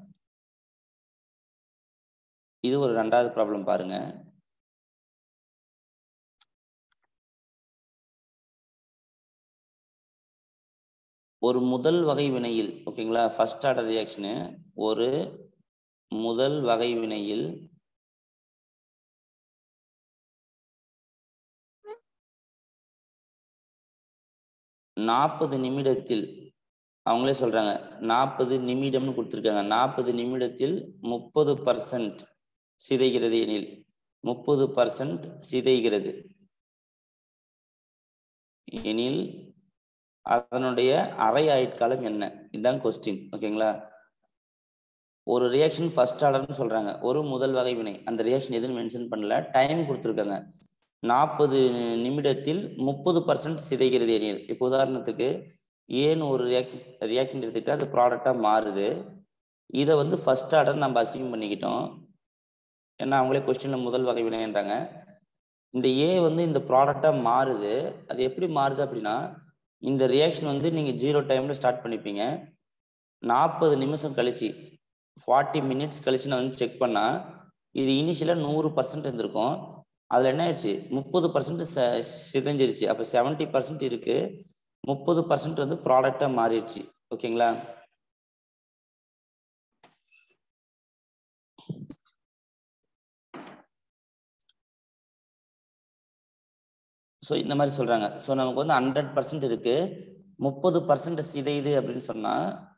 இது ஒரு ரெண்டாவது ப்ராப்ளம் பாருங்க ஒரு முதல் வகை வினையில் ஓகேங்களா ஃபர்ஸ்ட் ஆர்டர் ரியாக்ஷனு ஒரு முதல் வகை வினையில் நாற்பது நிமிடத்தில் அவங்களே சொல்றாங்க நாற்பது நிமிடம்னு கொடுத்துருக்காங்க நாற்பது நிமிடத்தில் முப்பது பர்சன்ட் சிதைகிறது எனில் முப்பது பர்சன்ட் சிதைகிறது எனில் அதனுடைய அரை ஆயுட்காலம் என்ன இதுதான் கொஸ்டின் ஓகேங்களா ஒரு ரியாக்ஷன் ஃபர்ஸ்ட் ஆர்டர்னு சொல்றாங்க ஒரு முதல் வகை வினை அந்த ரியாக்ஷன் எதுன்னு மென்ஷன் பண்ணல டைம் கொடுத்துருக்காங்க நாற்பது நிமிடத்தில் முப்பது பர்சன்ட் சிதைகிறது எனில் இப்போ உதாரணத்துக்கு ஏன்னு ஒரு ரியாக்ட் ரியாக்ஷன் எடுத்துக்கிட்டு அது ப்ராடக்டாக மாறுது இதை வந்து ஃபர்ஸ்ட் ஆர்டர் நம்ம அசியூம் பண்ணிக்கிட்டோம் ஏன்னா அவங்களே கொஸ்டினில் முதல் வகை வினைன்றாங்க இந்த ஏ வந்து இந்த ப்ராடக்டாக மாறுது அது எப்படி மாறுது அப்படின்னா இந்த ரியாக்ஷன் வந்து நீங்கள் ஜீரோ டைமில் ஸ்டார்ட் பண்ணிப்பீங்க நாற்பது நிமிஷம் கழிச்சு ஃபார்ட்டி மினிட்ஸ் கழிச்சு நான் வந்து செக் பண்ணால் இது இனிஷியலாக நூறு பர்சன்ட் இருந்திருக்கும் அதில் என்ன ஆயிடுச்சு முப்பது பர்சன்ட் சிதைஞ்சிருச்சு அப்போ செவன்ட்டி பர்சன்ட் இருக்கு முப்பது பர்சன்ட் வந்து ப்ராடக்டாக மாறிடுச்சு ஓகேங்களா ஸோ இந்த மாதிரி சொல்றாங்க ஸோ நமக்கு வந்து ஹண்ட்ரட் பர்சன்ட் இருக்கு முப்பது பர்சன்ட் சிதையுது அப்படின்னு சொன்னா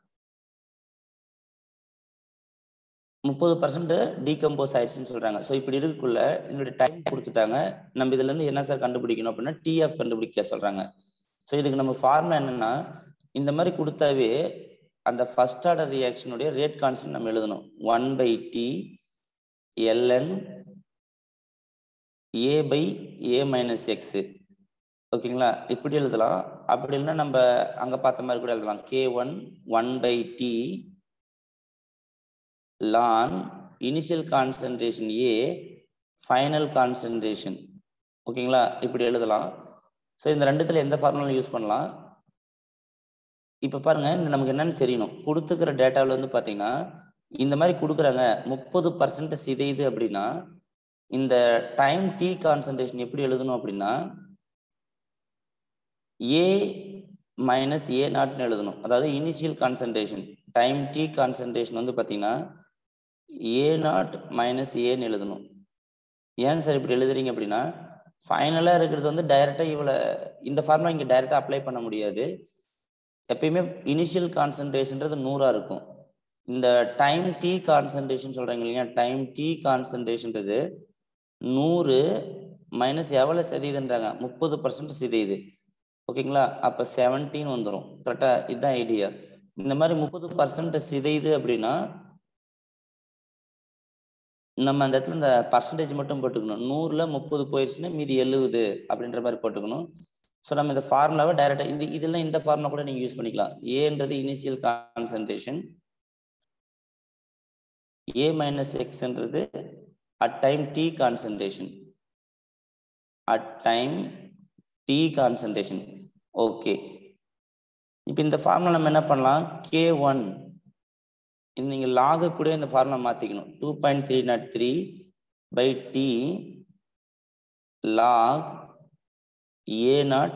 முப்பது பர்சன்ட் டீகம்போஸ் ஆயிடுச்சுன்னு சொல்றாங்க ஸோ இப்படி இருக்குள்ள என்னுடைய டைம் கொடுத்துட்டாங்க நம்ம இதுல இருந்து என்ன சார் கண்டுபிடிக்கணும் அப்படின்னா டிஎஃப் கண்டுபிடிக்க சொல்றாங்க ஸோ இதுக்கு நம்ம ஃபார்முலா என்னன்னா இந்த மாதிரி கொடுத்தாவே அந்த ஃபர்ஸ்ட் ஆர்டர் ரியாக்ஷனுடைய ரேட் கான்ஸ்டன்ட் நம்ம எழுதணும் one by T LN A by A minus X ஓகேங்களா இப்படி எழுதலாம் அப்படி இல்லைன்னா நம்ம அங்கே பார்த்த மாதிரி கூட எழுதலாம் K one one by T ln initial concentration A final concentration ஓகேங்களா இப்படி எழுதலாம் ஸோ இந்த ரெண்டுத்துல எந்த ஃபார்முலா யூஸ் பண்ணலாம் இப்போ பாருங்க இந்த நமக்கு என்னன்னு தெரியணும் கொடுத்துக்கிற டேட்டாவில் வந்து பார்த்தீங்கன்னா இந்த மாதிரி கொடுக்குறாங்க முப்பது பர்சன்ட் சிதையுது அப்படின்னா இந்த டைம் டி கான்சன்ட்ரேஷன் எப்படி எழுதணும் அப்படின்னா ஏ மைனஸ் ஏ நாட்னு எழுதணும் அதாவது initial concentration time T concentration வந்து பார்த்தீங்கன்னா ஏ நாட் மைனஸ் ஏன்னு எழுதணும் ஏன் சார் இப்படி எழுதுறீங்க அப்படின்னா ஃபைனலாக இருக்கிறது வந்து டைரெக்டாக இவ்வளோ இந்த ஃபார்முலா இங்கே டைரெக்டாக அப்ளை பண்ண முடியாது எப்பயுமே இனிஷியல் கான்சன்ட்ரேஷன்றது நூறாக இருக்கும் இந்த டைம் டி கான்சன்ட்ரேஷன் சொல்கிறாங்க இல்லையா டைம் டி கான்சன்ட்ரேஷன்றது நூறு மைனஸ் எவ்வளோ சதவீதன்றாங்க முப்பது பர்சன்ட் சிதையுது ஓகேங்களா அப்போ செவன்டீன் வந்துடும் கரெக்டாக இதுதான் ஐடியா இந்த மாதிரி முப்பது பர்சன்ட் சிதையுது அப்படின்னா நம்ம அந்த இடத்துல இந்த பர்சன்டேஜ் மட்டும் போட்டுக்கணும் நூறுல முப்பது போயிடுச்சுன்னா மீதி எழுபது அப்படின்ற மாதிரி போட்டுக்கணும் ஸோ நம்ம இந்த ஃபார்முலாவை டைரெக்டாக இந்த இதெல்லாம் இந்த ஃபார்முலா கூட நீங்கள் யூஸ் பண்ணிக்கலாம் ஏன்றது இனிஷியல் கான்சன்ட்ரேஷன் ஏ மைனஸ் எக்ஸ்ன்றது at time T concentration at time T concentration okay இப்போ இந்த ஃபார்முலா நம்ம என்ன பண்ணலாம் கே ஒன் இது நீங்கள் லாகு கூட இந்த ஃபார்முலா மாற்றிக்கணும் two point three naught three by T log A naught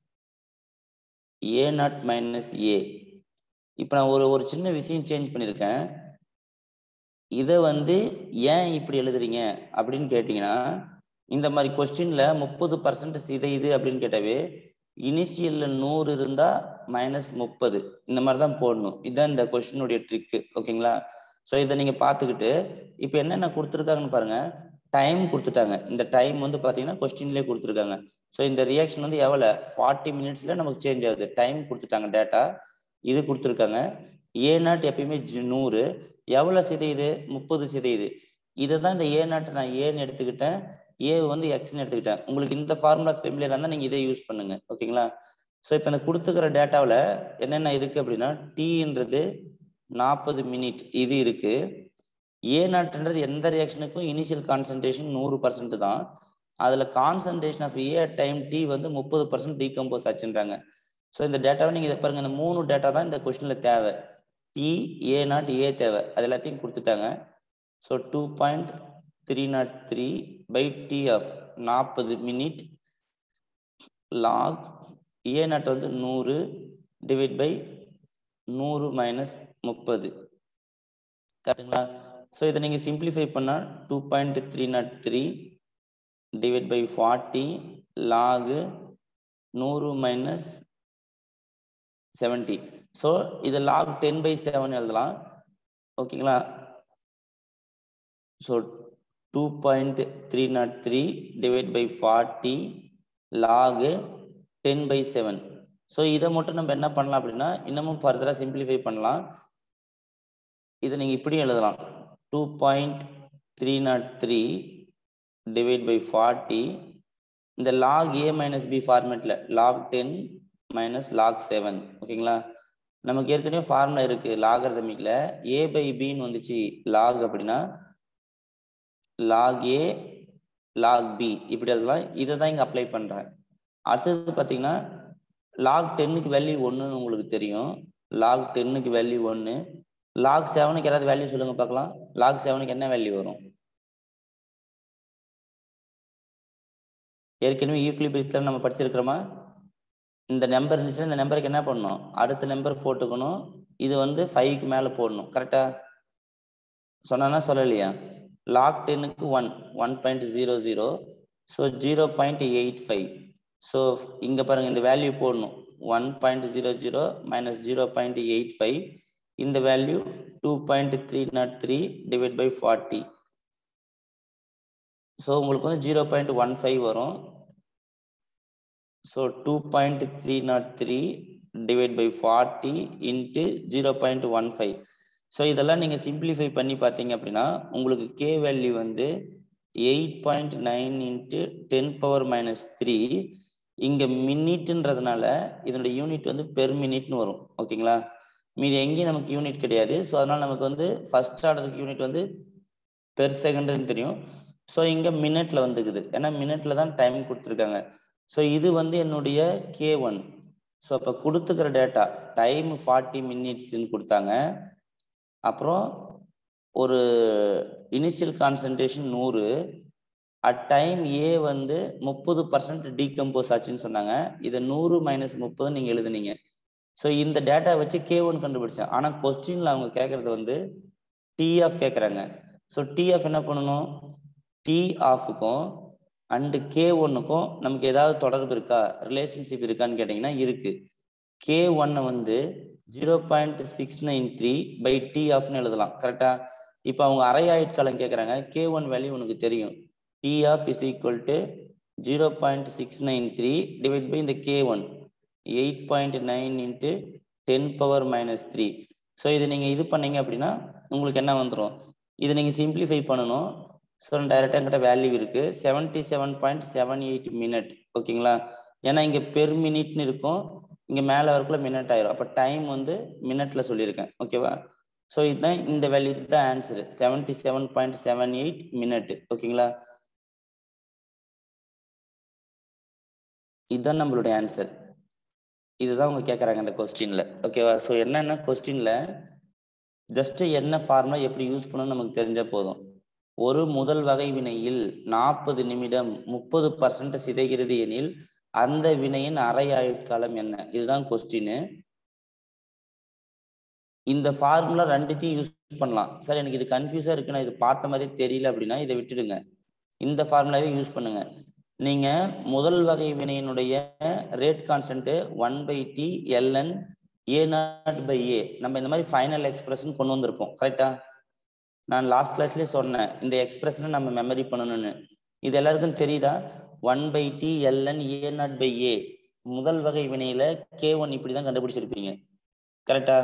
A naught minus A இப்போ நான் ஒரு ஒரு சின்ன விஷயம் சேஞ்ச் பண்ணியிருக்கேன் இதை வந்து ஏன் இப்படி எழுதுறீங்க அப்படின்னு கேட்டிங்கன்னா இந்த மாதிரி கொஸ்டின்ல முப்பது பர்சன்ட் சிதையுது அப்படின்னு கேட்டாவே இனிஷியல்ல நூறு இருந்தா மைனஸ் முப்பது இந்த மாதிரி தான் போடணும் இதுதான் இந்த கொஸ்டினுடைய ட்ரிக்கு ஓகேங்களா ஸோ இதை நீங்க பார்த்துக்கிட்டு இப்போ என்னென்ன கொடுத்துருக்காங்கன்னு பாருங்க டைம் கொடுத்துட்டாங்க இந்த டைம் வந்து பார்த்தீங்கன்னா கொஸ்டின்லேயே கொடுத்துருக்காங்க ஸோ இந்த ரியாக்ஷன் வந்து எவ்வளோ ஃபார்ட்டி மினிட்ஸ்ல நமக்கு சேஞ்ச் ஆகுது டைம் கொடுத்துட்டாங்க டேட்டா இது கொடுத்துருக்காங்க ஏ நாட் எப்பயுமே ஜி- நூறு எவ்வளோ சிதையுது முப்பது சிதையுது இதை தான் இந்த ஏ நாட்டை நான் ஏன்னு எடுத்துக்கிட்டேன் ஏ வந்து எக்ஸ்னு எடுத்துக்கிட்டேன் உங்களுக்கு இந்த ஃபார்முலா ஃபெமிலியர் இருந்தால் நீங்கள் இதை யூஸ் பண்ணுங்க ஓகேங்களா ஸோ இப்போ இந்த கொடுத்துக்கிற டேட்டாவில் என்னென்ன இருக்கு அப்படின்னா டீன்றது நாற்பது மினிட் இது இருக்கு ஏ நாட்ன்றது எந்த ரியாக்ஷனுக்கும் இனிஷியல் கான்சன்ட்ரேஷன் நூறு பர்சன்ட் தான் அதில் concentration of A time T வந்து முப்பது பர்சன்ட் டீகம்போஸ் ஆச்சுன்றாங்க ஸோ இந்த டேட்டாவை நீங்கள் இதை பாருங்க இந்த மூணு டேட்டா தான் இந்த கொஸ்டினில் தேவை டி ஏ நாட் ஏ தேவை அது எல்லாத்தையும் கொடுத்துட்டாங்க so two point three naught three by T of நாற்பது மினிட் லாக் ஏ நாட் வந்து நூறு டிவைட் பை நூறு மைனஸ் முப்பது கரெக்டுங்களா ஸோ இதை நீங்கள் சிம்பிளிஃபை பண்ணால் two point three naught three divide by forty log நூறு மைனஸ் செவன்ட்டி ஸோ இது லாக் டென் பை செவன் எழுதலாம் ஓகேங்களா so two point three naught three divide by forty log ten by seven so இதை மட்டும் நம்ம என்ன பண்ணலாம் அப்படின்னா இன்னமும் ஃபர்தராக சிம்பிளிஃபை பண்ணலாம் இதை நீங்கள் இப்படி எழுதலாம் two point three naught three divide by forty இந்த லாக் ஏ மைனஸ் பி ஃபார்மேட்டில் log ten minus log seven ஓகேங்களா நமக்கு ஏற்கனவே ஃபார்முலா இருக்கு லாகர்தமிக்ல ஏ பை பின்னு வந்துச்சு லாக் அப்படின்னா லாக் ஏ லாக் பி இப்படி எழுதலாம் இதை தான் இங்கே அப்ளை பண்ணுறேன் அடுத்தது பார்த்தீங்கன்னா லாக் டென்னுக்கு வேல்யூ ஒன்றுன்னு உங்களுக்கு தெரியும் லாக் டென்னுக்கு வேல்யூ ஒன்று லாக் செவனுக்கு யாராவது வேல்யூ சொல்லுங்க பார்க்கலாம் லாக் செவனுக்கு என்ன வேல்யூ வரும் ஏற்கனவே யூக்லிபிரித்தில் நம்ம படிச்சிருக்கிறோமா இந்த நம்பர் இருந்துச்சுன்னா இந்த நம்பருக்கு என்ன பண்ணணும் அடுத்த நம்பர் போட்டுக்கணும் இது வந்து ஃபைவ்க்கு மேலே போடணும் கரெக்டா சொன்னா சொல்லலையா லாக் டென்னுக்கு one one point zero zero so zero point eight five so இங்கே பாருங்க இந்த வேல்யூ போடணும் one point zero zero minus zero point eight five இந்த value two point three naught three divide by forty so உங்களுக்கு வந்து zero point one five வரும் so two point three naught three divide by forty into zero point one five so இதெல்லாம் நீங்கள் simplify பண்ணி பார்த்தீங்க அப்படின்னா உங்களுக்கு கே வேல்யூ வந்து eight point nine into ten power minus three இங்கே மினிட்ன்றதுனால இதனுடைய யூனிட் வந்து பெர் மினிட்னு வரும் ஓகேங்களா மீதி எங்கேயும் நமக்கு யூனிட் கிடையாது ஸோ அதனால நமக்கு வந்து ஃபர்ஸ்ட் ஆர்டருக்கு யூனிட் வந்து பெர் செகண்டுன்னு தெரியும் ஸோ இங்கே மினிட்ல வந்துக்குது ஏன்னா மினிட்ல தான் டைம் கொடுத்துருக்காங்க ஸோ இது வந்து என்னுடைய கே ஒன் ஸோ அப்போ கொடுத்துக்கிற டேட்டா டைம் ஃபார்ட்டி மினிட்ஸ்ன்னு கொடுத்தாங்க அப்புறம் ஒரு இனிஷியல் கான்சன்ட்ரேஷன் நூறு அட் டைம் ஏ வந்து முப்பது பர்சன்ட் டீகம்போஸ் ஆச்சுன்னு சொன்னாங்க இதை நூறு மைனஸ் முப்பது நீங்கள் எழுதுனீங்க ஸோ இந்த டேட்டா வச்சு கே ஒன் கண்டுபிடிச்சேன் ஆனால் கொஸ்டின்ல அவங்க கேட்கறது வந்து டி ஆஃப் கேட்குறாங்க ஸோ டி ஆஃப் என்ன பண்ணணும் டி ஆஃபுக்கும் அண்டு கே ஒன்னுக்கும் நமக்கு ஏதாவது தொடர்பு இருக்கா ரிலேஷன்ஷிப் இருக்கான்னு கேட்டிங்கன்னா இருக்கு கே ஒன்னை வந்து zero point six nine three by T ஆஃப்னு எழுதலாம் கரெக்டா இப்போ அவங்க அரை ஆயுட்காலம் கேட்குறாங்க கே ஒன் வேல்யூ உனக்கு தெரியும் T half is equal to zero point six nine three divide by இந்த K one eight point nine into ten power minus three so இது நீங்கள் இது பண்ணீங்க அப்படின்னா உங்களுக்கு என்ன வந்துடும் இதை நீங்கள் சிம்பிளிஃபை பண்ணணும் ஸோ டைரெக்டாக என்கிட்ட வேல்யூ இருக்குது seventy seven point seven eight minute ஓகேங்களா ஏன்னா இங்கே பெர் மினிட்னு இருக்கும் இங்கே மேலே வரக்குள்ள மினிட் ஆயிரும் அப்போ டைம் வந்து மினிட்ல சொல்லியிருக்கேன் ஓகேவா ஸோ இதுதான் இந்த வேல்யூ தான் answer seventy seven point seven eight minute ஓகேங்களா இதுதான் நம்மளுடைய ஆன்சர் இதுதான் அவங்க கேட்குறாங்க இந்த கொஸ்டின்ல ஓகேவா ஸோ என்னென்ன கொஸ்டின்ல ஜஸ்ட் என்ன ஃபார்முலா எப்படி யூஸ் பண்ணணும்னு நமக்கு தெரிஞ்சா போதும் ஒரு முதல் வகை வினையில் நாற்பது நிமிடம் முப்பது பர்சன்ட் சிதைகிறது எனில் அந்த வினையின் அரை ஆயுட்காலம் என்ன இதுதான் கொஸ்டின் இந்த ஃபார்முலா ரெண்டுத்தையும் யூஸ் பண்ணலாம் சார் எனக்கு இது கன்ஃபியூஸா இருக்கு நான் இது பார்த்த மாதிரி தெரியல அப்படின்னா இதை விட்டுடுங்க இந்த ஃபார்முலாவே யூஸ் பண்ணுங்க நீங்க முதல் வகை வினையினுடைய rate constant one by T LN A naught by A நம்ம இந்த மாதிரி ஃபைனல் எக்ஸ்பிரஷன் கொண்டு வந்திருக்கோம் கரெக்டா நான் லாஸ்ட் கிளாஸ்லேயே சொன்னேன் இந்த எக்ஸ்பிரஷனை நம்ம மெமரி பண்ணணும்னு இது எல்லாருக்கும் தெரியுதா one by T LN A naught by A முதல் வகை வினையில கே ஒன் இப்படி தான் கண்டுபிடிச்சிருப்பீங்க கரெக்டா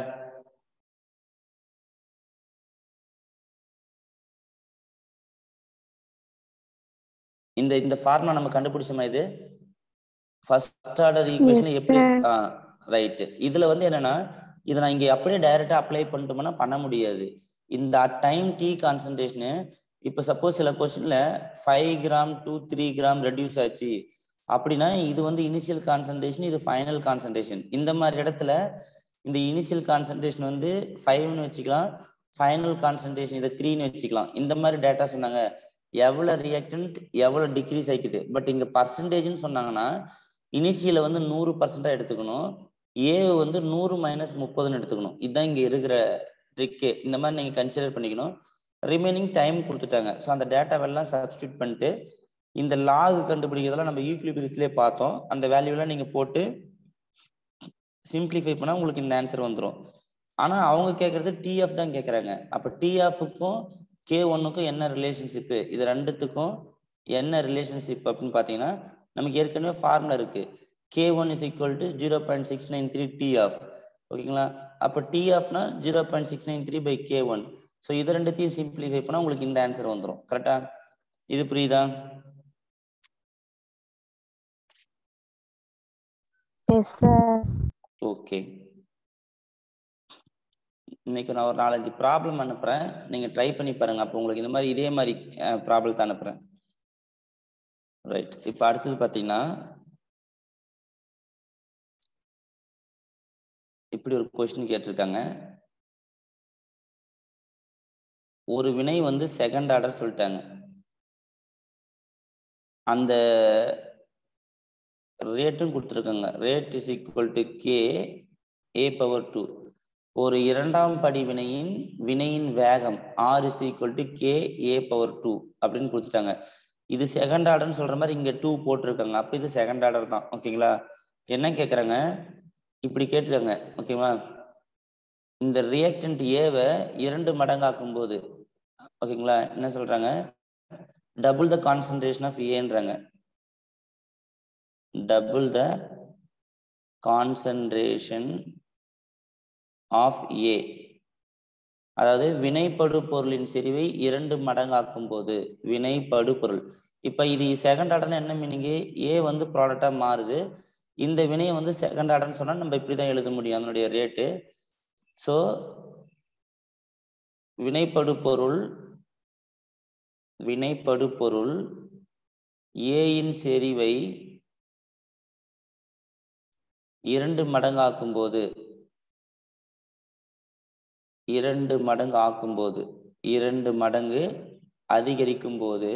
இந்த இந்த ஃபார்முலா நம்ம கண்டுபிடிச்சோமா இது ஃபர்ஸ்ட் ஆர்டர் ஈக்குவேஷன் எப்படி ஆ ரைட் இதுல வந்து என்னன்னா இதை நான் இங்க அப்படியே டைரக்டா அப்ளை பண்ணிட்டோம்னா பண்ண முடியாது இந்த டைம் டி கான்சன்ட்ரேஷனு இப்போ சப்போஸ் சில கொஸ்டின்ல five gram to three gram reduce ஆச்சு அப்படின்னா இது வந்து இனிஷியல் கான்சன்ட்ரேஷன் இது ஃபைனல் கான்சன்ட்ரேஷன் இந்த மாதிரி இடத்துல இந்த இனிஷியல் கான்சன்ட்ரேஷன் வந்து ஃபைவ்னு வச்சுக்கலாம் ஃபைனல் கான்சன்ட்ரேஷன் இதை த்ரீன்னு வச்சுக்கலாம் இந்த மாதிரி டேட்டா சொன்னாங்க எவ்வளோ ரியாக்டன்ட் எவ்வளோ டிக்ரீஸ் ஆயிக்குது பட் இங்கே பர்சன்டேஜ்னு சொன்னாங்கன்னா இனிஷியலை வந்து நூறு பர்சன்டா எடுத்துக்கணும் ஏ வந்து நூறு மைனஸ் முப்பதுன்னு எடுத்துக்கணும் இதுதான் இங்கே இருக்கிற ட்ரிக்கே இந்த மாதிரி நீங்கள் கன்சிடர் பண்ணிக்கணும் ரிமைனிங் டைம் கொடுத்துட்டாங்க ஸோ அந்த டேட்டாவெல்லாம் சப்ஸ்டியூட் பண்ணிட்டு இந்த லாக் கண்டுபிடிக்கிறதெல்லாம் நம்ம யூக்லிபிரியத்திலே பார்த்தோம் அந்த வேல்யூலாம் நீங்கள் போட்டு சிம்பிளிஃபை பண்ணால் உங்களுக்கு இந்த ஆன்சர் வந்துடும் ஆனால் அவங்க கேட்குறது டிஎஃப் தான் கேட்குறாங்க அப்போ டிஎஃப்க்கும் கே ஒன்னுக்கும் என்ன ரிலேஷன்ஷிப்பு இது ரெண்டுத்துக்கும் என்ன ரிலேஷன்ஷிப் அப்படின்னு பார்த்தீங்கன்னா நமக்கு ஏற்கனவே ஃபார்முலா இருக்கு K one is equal to zero point six nine three T half ஓகேங்களா அப்போ டி ஆஃப்னா zero point six nine three by K one so இது ரெண்டுத்தையும் சிம்பிளிஃபை பண்ணால் உங்களுக்கு இந்த ஆன்சர் வந்துடும் கரெக்டா இது புரியுதா எஸ் சார் ஓகே இன்னைக்கு நான் ஒரு நாலஞ்சு ப்ராப்ளம் அனுப்புறேன் நீங்க ட்ரை பண்ணி பாருங்க அப்போ உங்களுக்கு இந்த மாதிரி இதே மாதிரி ப்ராப்ளத்தை அனுப்புறேன் ரைட் இப்போ அடுத்தது பார்த்தீங்கன்னா இப்படி ஒரு கொஸ்டின் கேட்டிருக்காங்க ஒரு வினை வந்து செகண்ட் ஆர்டர் சொல்லிட்டாங்க அந்த ரேட்டும் கொடுத்துருக்காங்க rate is equal to K A power two ஒரு இரண்டாம் படி வினையின் வினையின் வேகம் R is equal to K A power two அப்படின்னு கொடுத்துட்டாங்க இது செகண்ட் ஆர்டர்னு சொல்ற மாதிரி இங்க டூ போட்டிருக்காங்க அப்ப இது செகண்ட் ஆர்டர் தான் ஓகேங்களா என்ன கேக்குறாங்க இப்படி கேட்டுருக்காங்க ஓகேவா இந்த ரியாக்டன்ட் ஏவை இரண்டு மடங்காக்கும் போது ஓகேங்களா என்ன சொல்றாங்க டபுள் த கான்சன்ட்ரேஷன் ஆஃப் ஏன்றாங்க double the concentration of A அதாவது வினைப்படு பொருளின் செறிவை இரண்டு மடங்காக்கும் போது வினைப்படு பொருள் இப்ப இது செகண்ட் ஆர்டர்னு என்ன மீனிங்கு ஏ வந்து ப்ராடக்டா மாறுது இந்த வினையை வந்து செகண்ட் ஆர்டர்னு சொன்னா நம்ம இப்படிதான் எழுத முடியும் அதனுடைய ரேட்டு ஸோ வினைப்படு பொருள் வினைப்படு பொருள் ஏயின் செறிவை இரண்டு மடங்காக்கும் போது இரண்டு மடங்கு ஆக்கும்போது இரண்டு மடங்கு அதிகரிக்கும் போது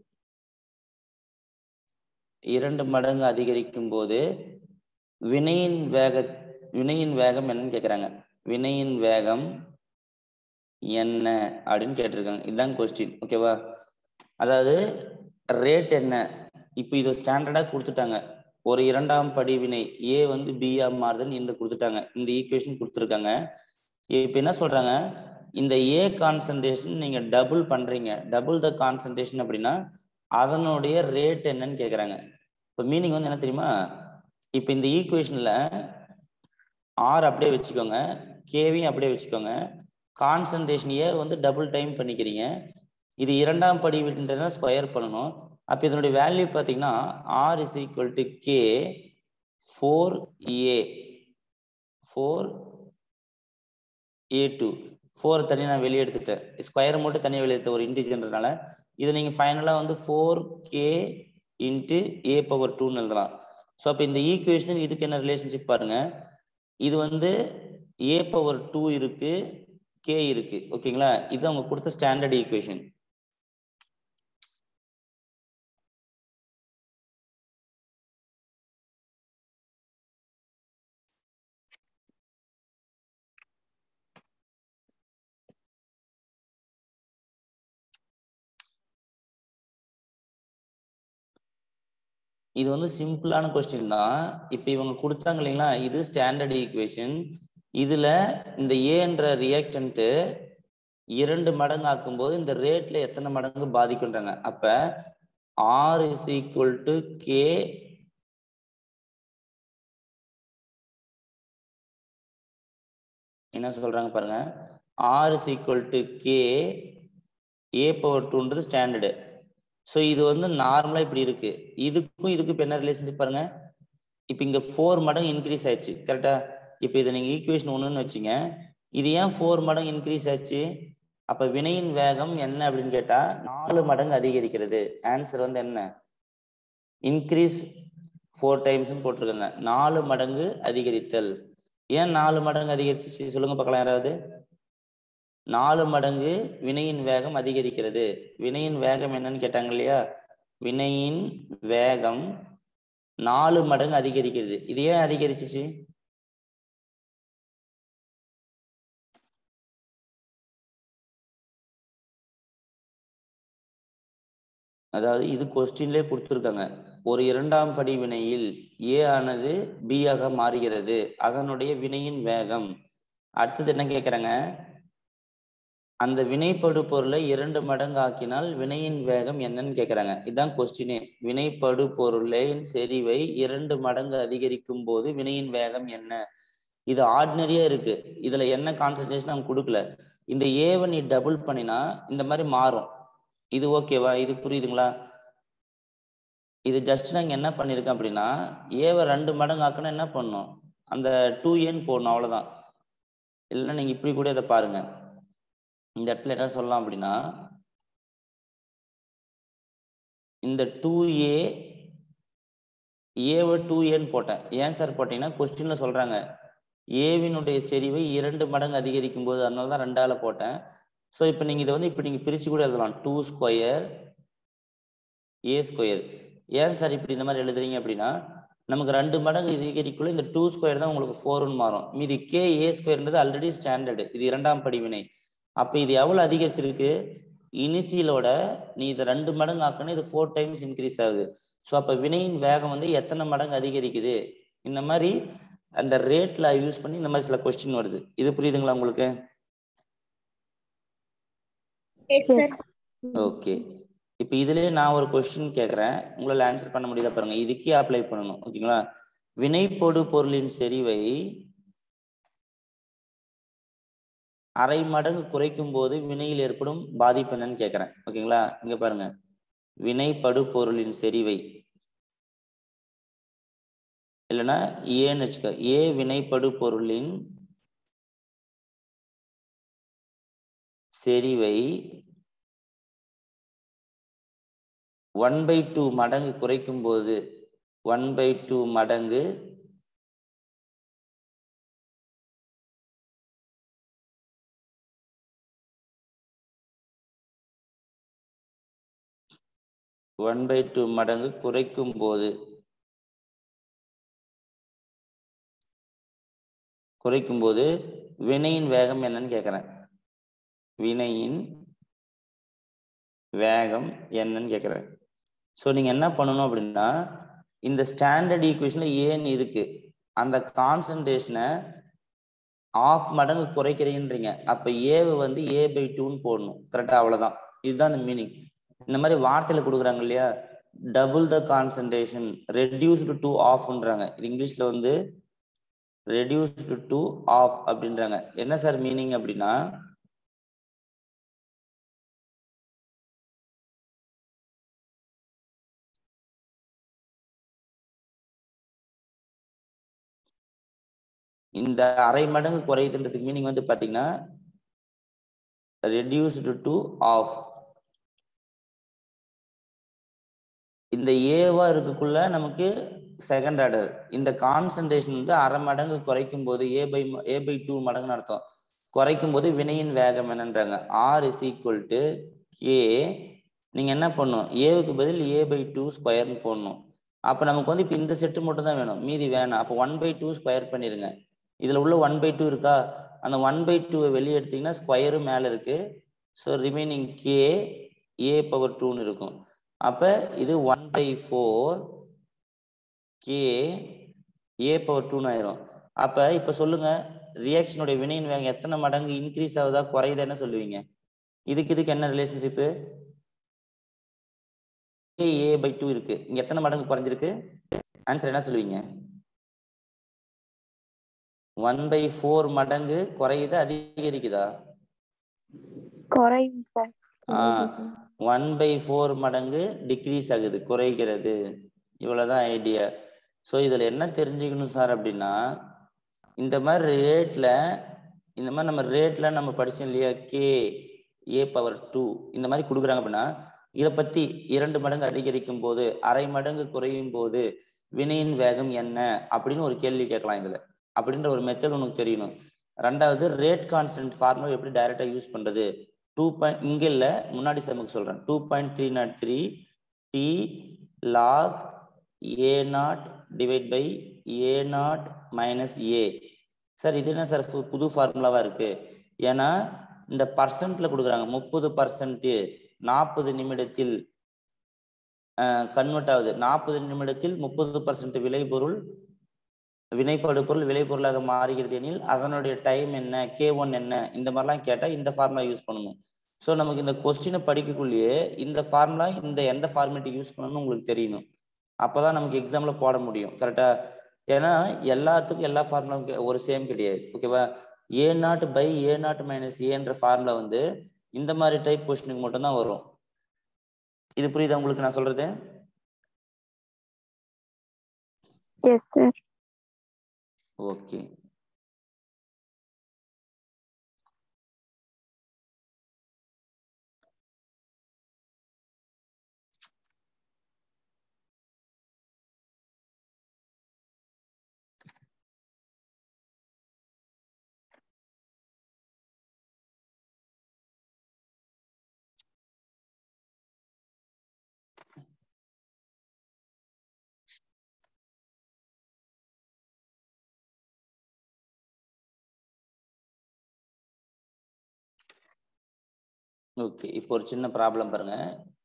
இரண்டு மடங்கு அதிகரிக்கும் போது வினையின் வேக வினையின் வேகம் என்னன்னு கேக்குறாங்க வினையின் வேகம் என்ன அப்படின்னு கேட்டிருக்காங்க இதுதான் கொஸ்டின் ஓகேவா அதாவது ரேட் என்ன இப்போ இது ஸ்டாண்டர்டா கொடுத்துட்டாங்க ஒரு இரண்டாம் படி வினை ஏ வந்து பிஆ மாறுதுன்னு இந்த கொடுத்துட்டாங்க இந்த ஈக்குவேஷன் கொடுத்துருக்காங்க இப்போ என்ன சொல்றாங்க இந்த ஏ கான்சன்ட்ரேஷன் நீங்க டபுள் பண்றீங்க டபுள் த கான்சன்ட்ரேஷன் அப்படின்னா அதனுடைய ரேட் என்னன்னு கேக்குறாங்க இப்போ மீனிங் வந்து என்ன தெரியுமா இப்போ இந்த ஈக்குவேஷன்ல ஆர் அப்படியே வச்சுக்கோங்க கேவையும் அப்படியே வச்சுக்கோங்க கான்சன்ட்ரேஷன் ஏ வந்து டபுள் டைம் பண்ணிக்கிறீங்க இது இரண்டாம் படி விட்டுன்றதுனா ஸ்கொயர் பண்ணணும் அப்போ இதனுடைய வேல்யூ பார்த்தீங்கன்னா R is equal to K four A four A two four தனியாக நான் வெளியே எடுத்துட்டேன் ஸ்கொயர் மட்டும் தனியாக வெளியே எடுத்த ஒரு இன்டிஜென்றனால இதை நீங்கள் ஃபைனலாக வந்து four K into A power டூன்னு எழுதலாம் ஸோ அப்போ இந்த ஈக்குவேஷனுக்கு இதுக்கு என்ன ரிலேஷன்ஷிப் பாருங்க இது வந்து ஏ பவர் டூ இருக்கு கே இருக்கு ஓகேங்களா இது அவங்க கொடுத்த ஸ்டாண்டர்ட் ஈக்குவேஷன் இது வந்து சிம்பிளான கொஸ்டின் தான் இப்போ இவங்க கொடுத்தாங்க இல்லைங்களா இது ஸ்டாண்டர்ட் ஈக்குவேஷன் இதுல இந்த ஏன்ற ரியாக்டன்ட்டு இரண்டு மடங்கு ஆக்கும்போது இந்த ரேட்ல எத்தனை மடங்கு பாதிக்குன்றாங்க அப்ப R is equal to K என்ன சொல்றாங்க பாருங்க R is equal to K A power டூன்றது ஸ்டாண்டர்டு ஸோ இது வந்து நார்மலாக இப்படி இருக்கு இதுக்கும் இதுக்கும் இப்போ என்ன ரிலேஷன்ஷிப் பாருங்க இப்போ இங்கே ஃபோர் மடங்கு இன்க்ரீஸ் ஆயிடுச்சு கரெக்டா இப்போ இதை நீங்கள் ஈக்குவேஷன் ஒன்றுன்னு வச்சுங்க இது ஏன் ஃபோர் மடங்கு இன்க்ரீஸ் ஆச்சு அப்போ வினையின் வேகம் என்ன அப்படின்னு கேட்டால் நாலு மடங்கு அதிகரிக்கிறது ஆன்சர் வந்து என்ன இன்க்ரீஸ் ஃபோர் டைம்ஸ்னு போட்டிருக்காங்க நாலு மடங்கு அதிகரித்தல் ஏன் நாலு மடங்கு அதிகரிச்சிச்சு சொல்லுங்க பார்க்கலாம் யாராவது நாலு மடங்கு வினையின் வேகம் அதிகரிக்கிறது வினையின் வேகம் என்னன்னு கேட்டாங்க இல்லையா வினையின் வேகம் நாலு மடங்கு அதிகரிக்கிறது இது ஏன் அதிகரிச்சிச்சு அதாவது இது கொஸ்டின்லே கொடுத்துருக்காங்க ஒரு இரண்டாம் படி வினையில் ஏ ஆனது பி ஆக மாறுகிறது அதனுடைய வினையின் வேகம் அடுத்தது என்ன கேட்குறாங்க அந்த வினைப்படு பொருளை இரண்டு மடங்கு ஆக்கினால் வினையின் வேகம் என்னன்னு கேட்குறாங்க இதுதான் கொஸ்டினே வினைப்படு பொருளின் செறிவை இரண்டு மடங்கு அதிகரிக்கும் போது வினையின் வேகம் என்ன இது ஆர்டினரியா இருக்கு இதுல என்ன கான்சன்ட்ரேஷன் அவங்க கொடுக்கல இந்த ஏவை நீ டபுள் பண்ணினா இந்த மாதிரி மாறும் இது ஓகேவா இது புரியுதுங்களா இது ஜஸ்ட் நாங்க என்ன பண்ணிருக்கோம் அப்படின்னா ஏவை ரெண்டு மடங்கு ஆக்கணும் என்ன பண்ணணும் அந்த டூ ஏன்னு போடணும் அவ்வளவுதான் இல்லைன்னா நீங்க இப்படி கூட இதை பாருங்க இந்த இடத்துல என்ன சொல்லலாம் அப்படின்னா இந்த டூ ஏ ஏவை டூ ஏன்னு போட்டேன் ஏன் சார் போட்டீங்கன்னா கொஸ்டின்ல சொல்றாங்க ஏவினுடைய செறிவை இரண்டு மடங்கு அதிகரிக்கும் போது அதனால தான் ரெண்டால போட்டேன் ஸோ இப்போ நீங்க இதை வந்து இப்போ நீங்க பிரிச்சு கூட எழுதலாம் டூ ஸ்கொயர் ஏ ஸ்கொயர் ஏன் சார் இப்படி இந்த மாதிரி எழுதுறீங்க அப்படின்னா நமக்கு ரெண்டு மடங்கு அதிகரிக்குள்ள இந்த டூ ஸ்கொயர் தான் உங்களுக்கு ஃபோர்னு மாறும் மீதி கே ஏ ஸ்கொயர்ன்றது ஆல்ரெடி ஸ்டாண்டர்டு இது இரண்டாம் படிவினை அப்போ இது எவ்வளோ அதிகரிச்சிருக்கு இனிஷியலோட நீ இதை ரெண்டு மடங்கு ஆக்கணும் இது ஃபோர் டைம்ஸ் இன்க்ரீஸ் ஆகுது ஸோ அப்போ வினையின் வேகம் வந்து எத்தனை மடங்கு அதிகரிக்குது இந்த மாதிரி அந்த ரேட்ல யூஸ் பண்ணி இந்த மாதிரி சில கொஸ்டின் வருது இது புரியுதுங்களா உங்களுக்கு Yes, sir. ஓகே இப்போ இதுலயே நான் ஒரு கொஸ்டின் கேட்குறேன் உங்களால் ஆன்சர் பண்ண முடியல பாருங்க இதுக்கே அப்ளை பண்ணணும் ஓகேங்களா வினைப்பொடு பொருளின் செறிவை அரை மடங்கு குறைக்கும் போது வினையில் ஏற்படும் பாதிப்பு என்னன்னு கேட்குறேன் ஓகேங்களா இங்க பாருங்க வினைப்படு பொருளின் செறிவை இல்லைன்னா ஏன்னு வச்சுக்க ஏ வினைப்படு பொருளின் செறிவை ஒன் பை டூ மடங்கு குறைக்கும் போது ஒன் பை டூ மடங்கு ஒன் பை டூ மடங்கு குறைக்கும் போது குறைக்கும் போது வினையின் வேகம் என்னன்னு கேட்குறேன் வினையின் வேகம் என்னன்னு கேட்குறேன் ஸோ நீங்கள் என்ன பண்ணணும் அப்படின்னா இந்த ஸ்டாண்டர்ட் ஈக்குவேஷனில் ஏன்னு இருக்கு அந்த கான்சன்ட்ரேஷனை ஆஃப் மடங்கு குறைக்கிறீன்றீங்க அப்போ ஏவை வந்து ஏ பை டூன்னு போடணும் கரெக்டாக அவ்வளோதான் இதுதான் அந்த மீனிங் இந்த மாதிரி வார்த்தையில் கொடுக்குறாங்க இல்லையா double the concentration reduced to ஆஃப்ன்றாங்க இது இங்கிலீஷில் வந்து ரெடியூஸ்டு டு ஆஃப் அப்படின்றாங்க என்ன சார் மீனிங் அப்படின்னா இந்த அரை மடங்கு குறையுதுன்றதுக்கு மீனிங் வந்து பாத்தீங்கன்னா ரெடியூஸ்டு டு ஆஃப் இந்த ஏவா இருக்கக்குள்ள நமக்கு செகண்ட் ஆர்டர் இந்த கான்சன்ட்ரேஷன் வந்து அரை மடங்கு குறைக்கும் போது A by A by two மடங்குன்னு அர்த்தம் குறைக்கும் போது வினையின் வேகம் என்னன்றாங்க R is equal to K நீங்க என்ன பண்ணும் ஏவுக்கு பதில் ஏ பை டூ ஸ்கொயர்னு போடணும் அப்போ நமக்கு வந்து இப்போ இந்த செட்டு மட்டும் தான் வேணும் மீதி வேணாம் அப்போ ஒன் பை டூ ஸ்கொயர் பண்ணிடுங்க இதில் உள்ள ஒன் பை டூ இருக்கா அந்த ஒன் பை டூவை வெளியே எடுத்தீங்கன்னா ஸ்கொயரும் மேலே இருக்கு so remaining K A power டூன்னு இருக்கும் அப்போ இது one by four K A power டூன்னு ஆயிரும் அப்போ இப்போ சொல்லுங்க ரியாக்ஷனுடைய வினையின் வேகம் எத்தனை மடங்கு இன்க்ரீஸ் ஆகுதா குறையுதான்னு சொல்லுவீங்க இதுக்கு இதுக்கு என்ன ரிலேஷன்ஷிப்பு ஏ பை டூ இருக்கு இங்க எத்தனை மடங்கு குறைஞ்சிருக்கு ஆன்சர் என்ன சொல்லுவீங்க ஒன் பை ஃபோர் மடங்கு குறையுது அதிகரிக்குதா குறையும் சார் ஒன் பை ஃபோர் மடங்கு டிக்ரீஸ் ஆகுது குறைகிறது இவ்வளவுதான் ஐடியா ஸோ இதுல என்ன தெரிஞ்சுக்கணும் சார் அப்படின்னா இந்த மாதிரி ரேட்ல இந்த மாதிரி நம்ம ரேட்ல நம்ம படிச்சோம் இல்லையா கே ஏ பவர் டூ இந்த மாதிரி கொடுக்குறாங்க அப்படின்னா இதை பத்தி இரண்டு மடங்கு அதிகரிக்கும் போது அரை மடங்கு குறையும் போது வினையின் வேகம் என்ன அப்படின்னு ஒரு கேள்வி கேட்கலாம் இதுல அப்படின்ற ஒரு மெத்தட் உனக்கு தெரியணும் ரெண்டாவது ரேட் கான்ஸ்டன்ட் ஃபார்முலா எப்படி டைரக்டா யூஸ் பண்றது டூ பாயிண்ட் இங்க இல்ல முன்னாடி செமுக்கு சொல்றேன் two point three naught three T log A naught divide by A naught minus A sir இது என்ன சார் புது ஃபார்முலாவா இருக்கு ஏன்னா இந்த பர்சன்ட்ல கொடுக்குறாங்க முப்பது பர்சன்ட் நாற்பது நிமிடத்தில் கன்வெர்ட் ஆகுது நாற்பது நிமிடத்தில் முப்பது பர்சன்ட் விளைபொருள் வினைப்படு பொருள் விளைபொருளாக மாறுகிறது எனில் அதனுடைய டைம் என்ன கே ஒன் என்ன இந்த மாதிரிலாம் கேட்டால் இந்த ஃபார்முலா யூஸ் பண்ணணும் ஸோ நமக்கு இந்த கொஸ்டினை படிக்கக்குள்ளேயே இந்த ஃபார்முலா இந்த எந்த ஃபார்மேட்டை யூஸ் பண்ணணும்னு உங்களுக்கு தெரியணும் அப்போதான் நமக்கு எக்ஸாம்ல போட முடியும் கரெக்டா ஏன்னா எல்லாத்துக்கும் எல்லா ஃபார்முலாவும் ஒரு சேம் கிடையாது ஓகேவா A naught by A naught minus ஏன்ற ஃபார்முலா வந்து இந்த மாதிரி டைப் கொஸ்டினுக்கு மட்டும்தான் வரும் இது புரியுதா உங்களுக்கு நான் சொல்றது எஸ் சார் ஓகே ஓகே இப்போ ஒரு சின்ன ப்ராப்ளம் பாருங்க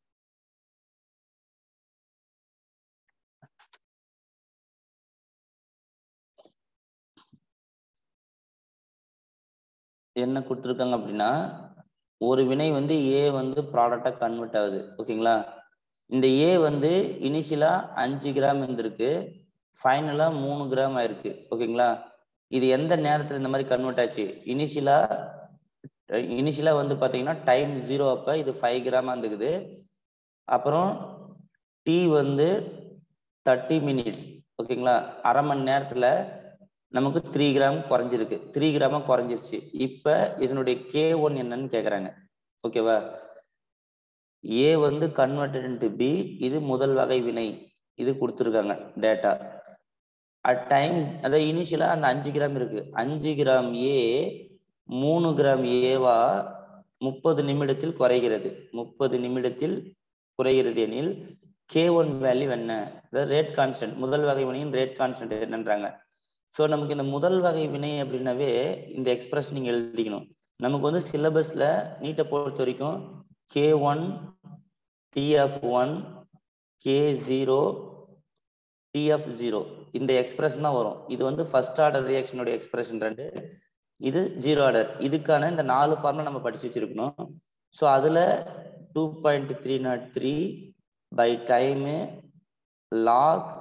என்ன கொடுத்துருக்காங்க அப்படின்னா ஒரு வினை வந்து ஏ வந்து ப்ராடக்டா கன்வெர்ட் ஆகுது ஓகேங்களா இந்த ஏ வந்து இனிஷியலா அஞ்சு கிராம் இருந்திருக்கு ஃபைனலா மூணு கிராம் ஆயிருக்கு ஓகேங்களா இது எந்த நேரத்துல இந்த மாதிரி கன்வெர்ட் ஆச்சு இனிஷியலா இனிஷியலா வந்து பாத்தீங்கன்னா டைம் ஜீரோ அப்ப இது ஃபைவ் கிராமா இருந்துக்குது அப்புறம் டி வந்து தேர்ட்டி மினிட்ஸ் ஓகேங்களா அரை மணி நேரத்துல நமக்கு த்ரீ கிராம் குறைஞ்சிருக்கு த்ரீ கிராமா குறைஞ்சிருச்சு இப்ப இதனுடைய கே ஒன் என்னன்னு கேக்குறாங்க ஓகேவா ஏ வந்து கன்வெர்டட் இன்டு பி இது முதல் வகை வினை இது கொடுத்துருக்காங்க டேட்டா அட் டைம் அதாவது இனிஷியலா அந்த அஞ்சு கிராம் இருக்கு அஞ்சு கிராம் ஏ மூணு கிராம் ஏவா முப்பது நிமிடத்தில் குறைகிறது முப்பது நிமிடத்தில் குறைகிறது எனில் கே ஒன் வேல்யூ என்ன அதாவது ரேட் கான்ஸ்டன்ட் முதல் வகை வினையின் ரேட் கான்ஸ்டன்ட் என்னன்றாங்க ஸோ நமக்கு இந்த முதல் வகை வினை அப்படின்னாவே இந்த எக்ஸ்பிரஸ் நீங்க எழுதிக்கணும் நமக்கு வந்து சிலபஸ்ல நீட்டை பொறுத்த வரைக்கும் K one TF one K zero TF zero இந்த எக்ஸ்பிரஷன் தான் வரும் இது வந்து ஃபர்ஸ்ட் ஆர்டர் ரியாக்ஷனோட எக்ஸ்பிரஷன் ரெண்டு இது ஜீரோ ஆர்டர் இதுக்கான இந்த நாலு ஃபார்ம்ல நம்ம படிச்சு வச்சிருக்கணும் ஸோ அதுல two point three naught three by time log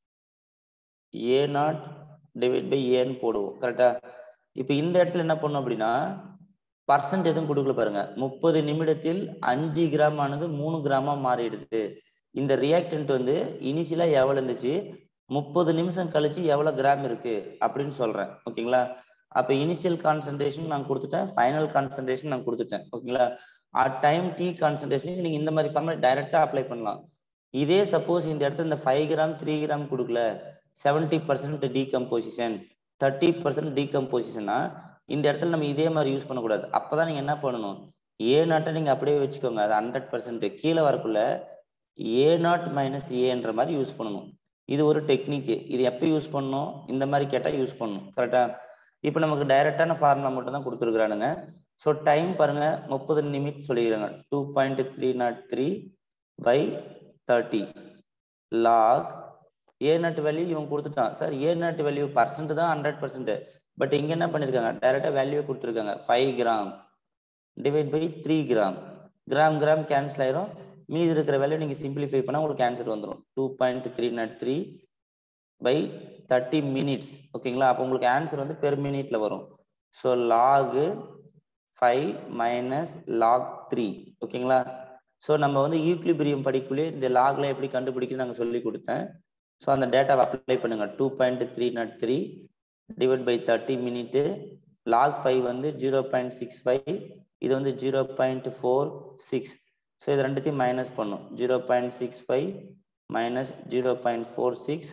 A naught divide by ஏன்னு போடுவோம் கரெக்டா இப்போ இந்த இடத்துல என்ன பண்ணோம் அப்படின்னா பர்சன்ட் எதுவும் கொடுக்கல பாருங்க முப்பது நிமிடத்தில் அஞ்சு கிராம் ஆனது மூணு கிராமா மாறிடுது இந்த ரியாக்டன்ட் வந்து இனிஷியலா எவ்வளவு இருந்துச்சு முப்பது நிமிஷம் கழிச்சு எவ்வளவு கிராம் இருக்கு அப்படின்னு சொல்றேன் ஓகேங்களா அப்ப இனிஷியல் கான்சன்ட்ரேஷன் நான் கொடுத்துட்டேன் ஃபைனல் கான்சன்ட்ரேஷன் நான் கொடுத்துட்டேன் ஓகேங்களா அட் டைம் டி கான்சன்ட்ரேஷன் நீங்க இந்த மாதிரி ஃபார்ம்ல டைரக்டா அப்ளை பண்ணலாம் இதே சப்போஸ் இந்த இடத்துல இந்த ஃபைவ் கிராம் த்ரீ கிராம் கொடுக்கல seventy percent decomposition thirty percent டீகம்போசிஷனா இந்த இடத்துல நம்ம இதே மாதிரி யூஸ் பண்ணக்கூடாது அப்பதான் நீங்க என்ன பண்ணணும் ஏ நாட்டை நீங்க அப்படியே வச்சுக்கோங்க அது ஹண்ட்ரட் பர்சன்ட் கீழே வரக்குள்ள ஏ நாட் மைனஸ் ஏன்ற மாதிரி யூஸ் பண்ணணும் இது ஒரு டெக்னிக் இது எப்போ யூஸ் பண்ணணும் இந்த மாதிரி கேட்டால் யூஸ் பண்ணணும் கரெக்டா இப்போ நமக்கு டைரக்டான ஃபார்முலா மட்டும் தான் கொடுத்துருக்குறானுங்க ஸோ டைம் பாருங்க முப்பது நிமிட் சொல்லிக்கிறாங்க two point three naught three by thirty log A naught value இவன் கொடுத்துட்டான் sir A naught value percent தான் ஹண்ட்ரட் பர்சன்ட் பட் இங்க என்ன பண்ணிருக்காங்க டைரக்டா வேல்யூ கொடுத்துருக்காங்க five gram divide by three gram gram gram cancel ஆயிரும் மீதி இருக்கிற வேல்யூ நீங்க சிம்பிளிஃபை பண்ணா உங்களுக்கு ஆன்சர் வந்துடும் two point three naught three by thirty minutes ஓகேங்களா அப்போ உங்களுக்கு ஆன்சர் வந்து பெர் மினிட்ல வரும் so log five minus log three ஓகேங்களா ஸோ நம்ம வந்து ஈக்லிபிரியம் படிக்குள்ளே இந்த லாக்ல எப்படி கண்டுபிடிக்கிறது நாங்கள் சொல்லி கொடுத்தேன் ஸோ அந்த டேட்டாவை அப்ளை பண்ணுங்க two point three naught three divide by thirty minute log five வந்து ஜீரோ பாயிண்ட் சிக்ஸ் ஃபைவ் இது வந்து zero point four six so இது ரெண்டுத்தையும் மைனஸ் பண்ணும் zero point six five minus zero point four six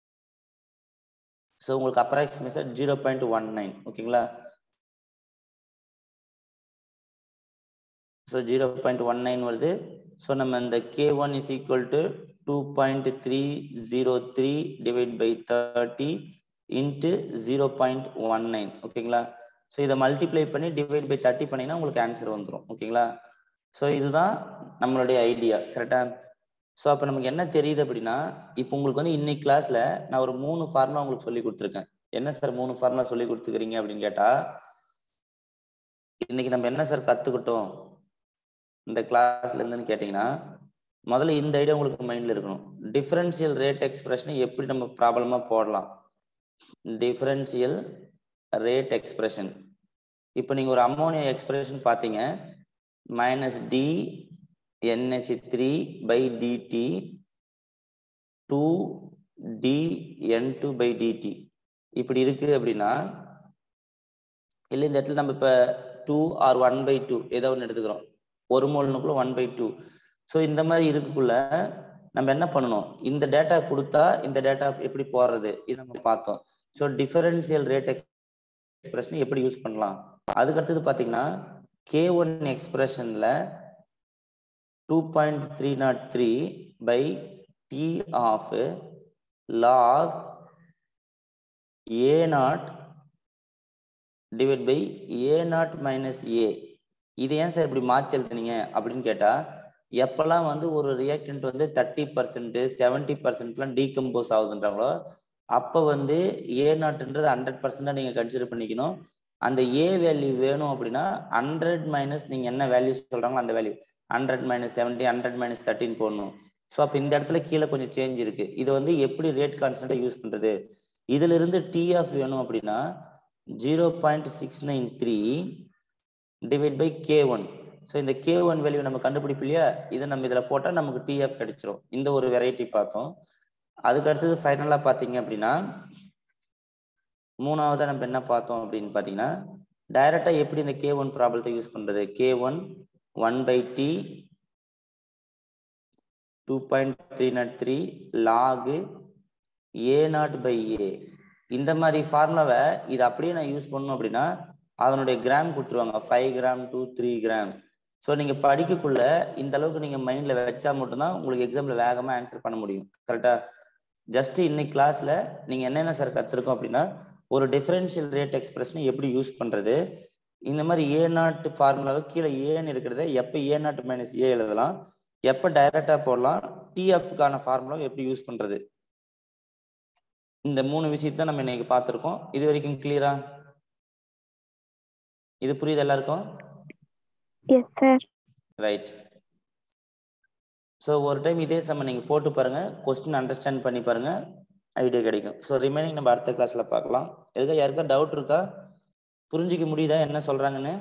so உங்களுக்கு approximation zero point one nine ஓகேங்களா so zero point one nine வருது so நம்ம இந்த K one is equal to two point three zero three divide by thirty into zero point one nine ஓகேங்களா so இதை multiply பண்ணி divide by thirty பண்ணிங்கன்னா உங்களுக்கு answer வந்துடும் ஓகேங்களா ஸோ இதுதான் நம்மளுடைய ஐடியா கரெக்டாக ஸோ அப்போ நமக்கு என்ன தெரியுது அப்படின்னா இப்போ உங்களுக்கு வந்து இன்னைக்கு கிளாஸ்ல நான் ஒரு மூணு ஃபார்முலா உங்களுக்கு சொல்லி கொடுத்துருக்கேன் என்ன சார் மூணு ஃபார்முலா சொல்லி கொடுத்துக்கிறீங்க அப்படின்னு கேட்டா இன்னைக்கு நம்ம என்ன சார் கத்துக்கிட்டோம் இந்த கிளாஸ்ல இருந்துன்னு கேட்டீங்கன்னா முதல்ல இந்த ஐடியா உங்களுக்கு மைண்ட்ல இருக்கணும் டிஃபரன்சியல் ரேட் எக்ஸ்பிரஷனை எப்படி நம்ம ப்ராப்ளமா போடலாம் டிஃபரன்சியல் ரேட் எக்ஸ்பிரஷன் இப்போ நீங்க ஒரு அம்மோனியா எக்ஸ்பிரஷன் பார்த்தீங்க minus D NH three by DT two D N two by DT இப்படி இருக்கு அப்படின்னா இல்லை இந்த இடத்துல நம்ம இப்போ two or one by two ஏதோ ஒன்று எடுத்துக்கிறோம் ஒரு மோல்னுக்குள்ள ஒன் பை டூ ஸோ இந்த மாதிரி இருக்குக்குள்ள நம்ம என்ன பண்ணணும் இந்த டேட்டா கொடுத்தா இந்த டேட்டா எப்படி போடுறது இது நம்ம பார்த்தோம் ஸோ டிஃபரன்சியல் ரேட் எக்ஸ்பிரஷன் எப்படி யூஸ் பண்ணலாம் அதுக்கு அடுத்தது பார்த்தீங்கன்னா கே ஒன் எக்ஸ்பிரஷன்ல two point three naught three by T of log A naught divide by A naught minus A இது ஏன் சார் இப்படி மாற்றி எழுத்துனீங்க அப்படின்னு கேட்டா எப்பெல்லாம் வந்து ஒரு ரியாக்டன்ட் வந்து தேர்ட்டி பர்சன்ட் செவன்டி பர்சன்ட்லாம் டீகம்போஸ் ஆகுதுன்றாங்களோ அப்போ வந்து ஏ நாட்ன்றது ஹண்ட்ரட் பர்சன்டாக நீங்கள் கன்சிடர் பண்ணிக்கணும் அந்த ஏ வேல்யூ வேணும் அப்படின்னா ஹண்ட்ரட் மைனஸ் நீங்கள் என்ன வேல்யூ சொல்கிறாங்களோ அந்த value hundred minus seventy hundred minus தேர்ட்டின் போடணும் ஸோ அப்போ இந்த இடத்துல கீழே கொஞ்சம் சேஞ்ச் இருக்கு இது வந்து எப்படி ரேட் கான்ஸ்டன்ட்டாக யூஸ் பண்ணுறது இதுல இருந்து டிஎஃப் வேணும் அப்படின்னா zero point six nine three divide by K one so இந்த கே ஒன் வேல்யூ நம்ம கண்டுபிடிப்பு இல்லையா இதை நம்ம இதில் போட்டால் நமக்கு டிஎஃப் கிடைச்சிரும் இந்த ஒரு வெரைட்டி பார்த்தோம் அதுக்கு அடுத்தது ஃபைனலாக பார்த்தீங்க அப்படின்னா மூணாவதா நம்ம என்ன பார்த்தோம் அப்படின்னு பார்த்தீங்கன்னா டைரக்டா எப்படி இந்த கே ஒன் ப்ராப்ளத்தை யூஸ் பண்றது K one one by T two point three naught three log A naught by A இந்த மாதிரி ஃபார்முலாவை இது அப்படியே நான் யூஸ் பண்ணணும் அப்படின்னா அதனுடைய கிராம் கொடுத்துருவாங்க five gram to three gram so நீங்கள் படிக்கக்குள்ள இந்த அளவுக்கு நீங்கள் மைண்டில் வச்சா மட்டும்தான் உங்களுக்கு எக்ஸாமில் வேகமாக ஆன்சர் பண்ண முடியும் கரெக்டாக ஜஸ்ட் இன்னைக்கு கிளாஸில் நீங்கள் என்னென்ன சார் கற்றுருக்கோம் அப்படின்னா ஒரு டிஃபரன்ஷியல் ரேட் எக்ஸ்பிரஷனை எப்படி யூஸ் பண்ணுறது இந்த மாதிரி ஏ நாட் ஃபார்முலாவை கீழே ஏன்னு இருக்கிறத எப்போ ஏ நாட் மைனஸ் ஏ எழுதலாம் எப்போ டைரக்டாக போடலாம் டிஎஃப்கான ஃபார்முலாவை எப்படி யூஸ் பண்ணுறது இந்த மூணு விஷயத்தை நம்ம இன்னைக்கு பார்த்துருக்கோம் இது வரைக்கும் கிளியரா இது புரியுது எல்லாருக்கும் எஸ் சார் ரைட் ஸோ ஒரு டைம் இதே சம்ம நீங்கள் போட்டு பாருங்க கொஸ்டின் அண்டர்ஸ்டாண்ட் பண்ணி பாருங்க ஐடியா கிடைக்கும் ஸோ ரிமைனிங் நம்ம அடுத்த கிளாஸ்ல பார்க்கலாம் எதுக்கா யாருக்கா டவுட் இருக்கா புரிஞ்சிக்க முடியுதா என்ன சொல்றாங்கன்னு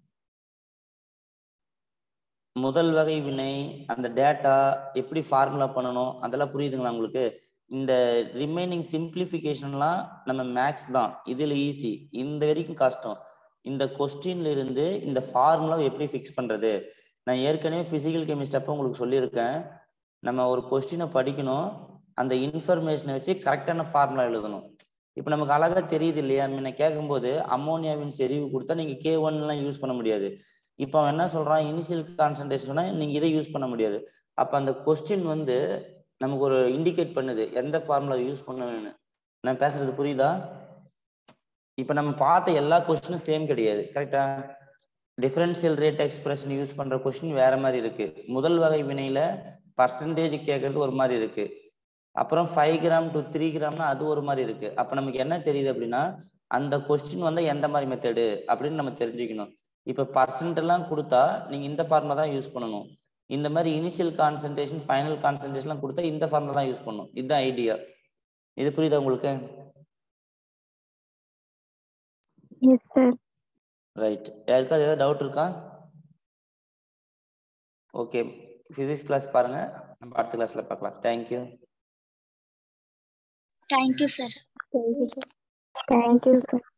முதல் வகை வினை அந்த டேட்டா எப்படி ஃபார்முலா பண்ணணும் அதெல்லாம் புரியுதுங்களா உங்களுக்கு இந்த ரிமைனிங் சிம்பிளிஃபிகேஷன்லாம் நம்ம மேக்ஸ் தான் இதில் ஈஸி இந்த வரைக்கும் கஷ்டம் இந்த கொஸ்டின்ல இருந்து இந்த ஃபார்முலாவை எப்படி ஃபிக்ஸ் பண்றது நான் ஏற்கனவே பிசிக்கல் கெமிஸ்ட் அப்போ உங்களுக்கு சொல்லியிருக்கேன் நம்ம ஒரு கொஸ்டினை படிக்கணும் அந்த இன்ஃபர்மேஷனை வச்சு கரெக்டான ஃபார்முலா எழுதணும் இப்போ நமக்கு அழகா தெரியுது இல்லையா முன்ன கேட்கும்போது அம்மோனியாவின் செறிவு கொடுத்தா நீங்க கே ஒன்லாம் யூஸ் பண்ண முடியாது இப்போ அவன் என்ன சொல்றான் இனிஷியல் கான்சன்ட்ரேஷன் நீங்க இதை யூஸ் பண்ண முடியாது அப்ப அந்த கொஸ்டின் வந்து நமக்கு ஒரு இண்டிகேட் பண்ணுது எந்த ஃபார்முலா யூஸ் பண்ணணும்னு நான் பேசுறது புரியுதா இப்போ நம்ம பார்த்த எல்லா கொஸ்டினும் சேம் கிடையாது கரெக்டா டிஃபரன்ஷியல் ரேட் எக்ஸ்பிரஷன் யூஸ் பண்ற கொஸ்டின் வேற மாதிரி இருக்கு முதல் வகை வினையில பர்சன்டேஜ் கேட்கறது ஒரு மாதிரி இருக்கு அப்புறம் ஃபைவ் கிராம் டு த்ரீ கிராம்னா அது ஒரு மாதிரி இருக்கு அப்ப நமக்கு என்ன தெரியுது அப்படின்னா அந்த கொஸ்டின் வந்து எந்த மாதிரி மெத்தடு அப்படின்னு நம்ம தெரிஞ்சுக்கணும் இப்ப பர்சன்ட் எல்லாம் கொடுத்தா நீங்க இந்த ஃபார்முலா தான் யூஸ் பண்ணணும் இந்த மாதிரி இனிஷியல் கான்சன்ட்ரேஷன் ஃபைனல் கான்சன்ட்ரேஷன்லாம் கொடுத்தா இந்த ஃபார்முலா தான் யூஸ் பண்ணணும் இதுதான் ஐடியா இது புரியுதா உங்களுக்கு எஸ் சார் ரைட் யாருக்காவது ஏதாவது டவுட் இருக்கா ஓகே ஃபிசிக்ஸ் கிளாஸ் பாருங்க நம்ம அடுத்த கிளாஸ்ல பார்க்கலாம் thank you thank you sir thank you sir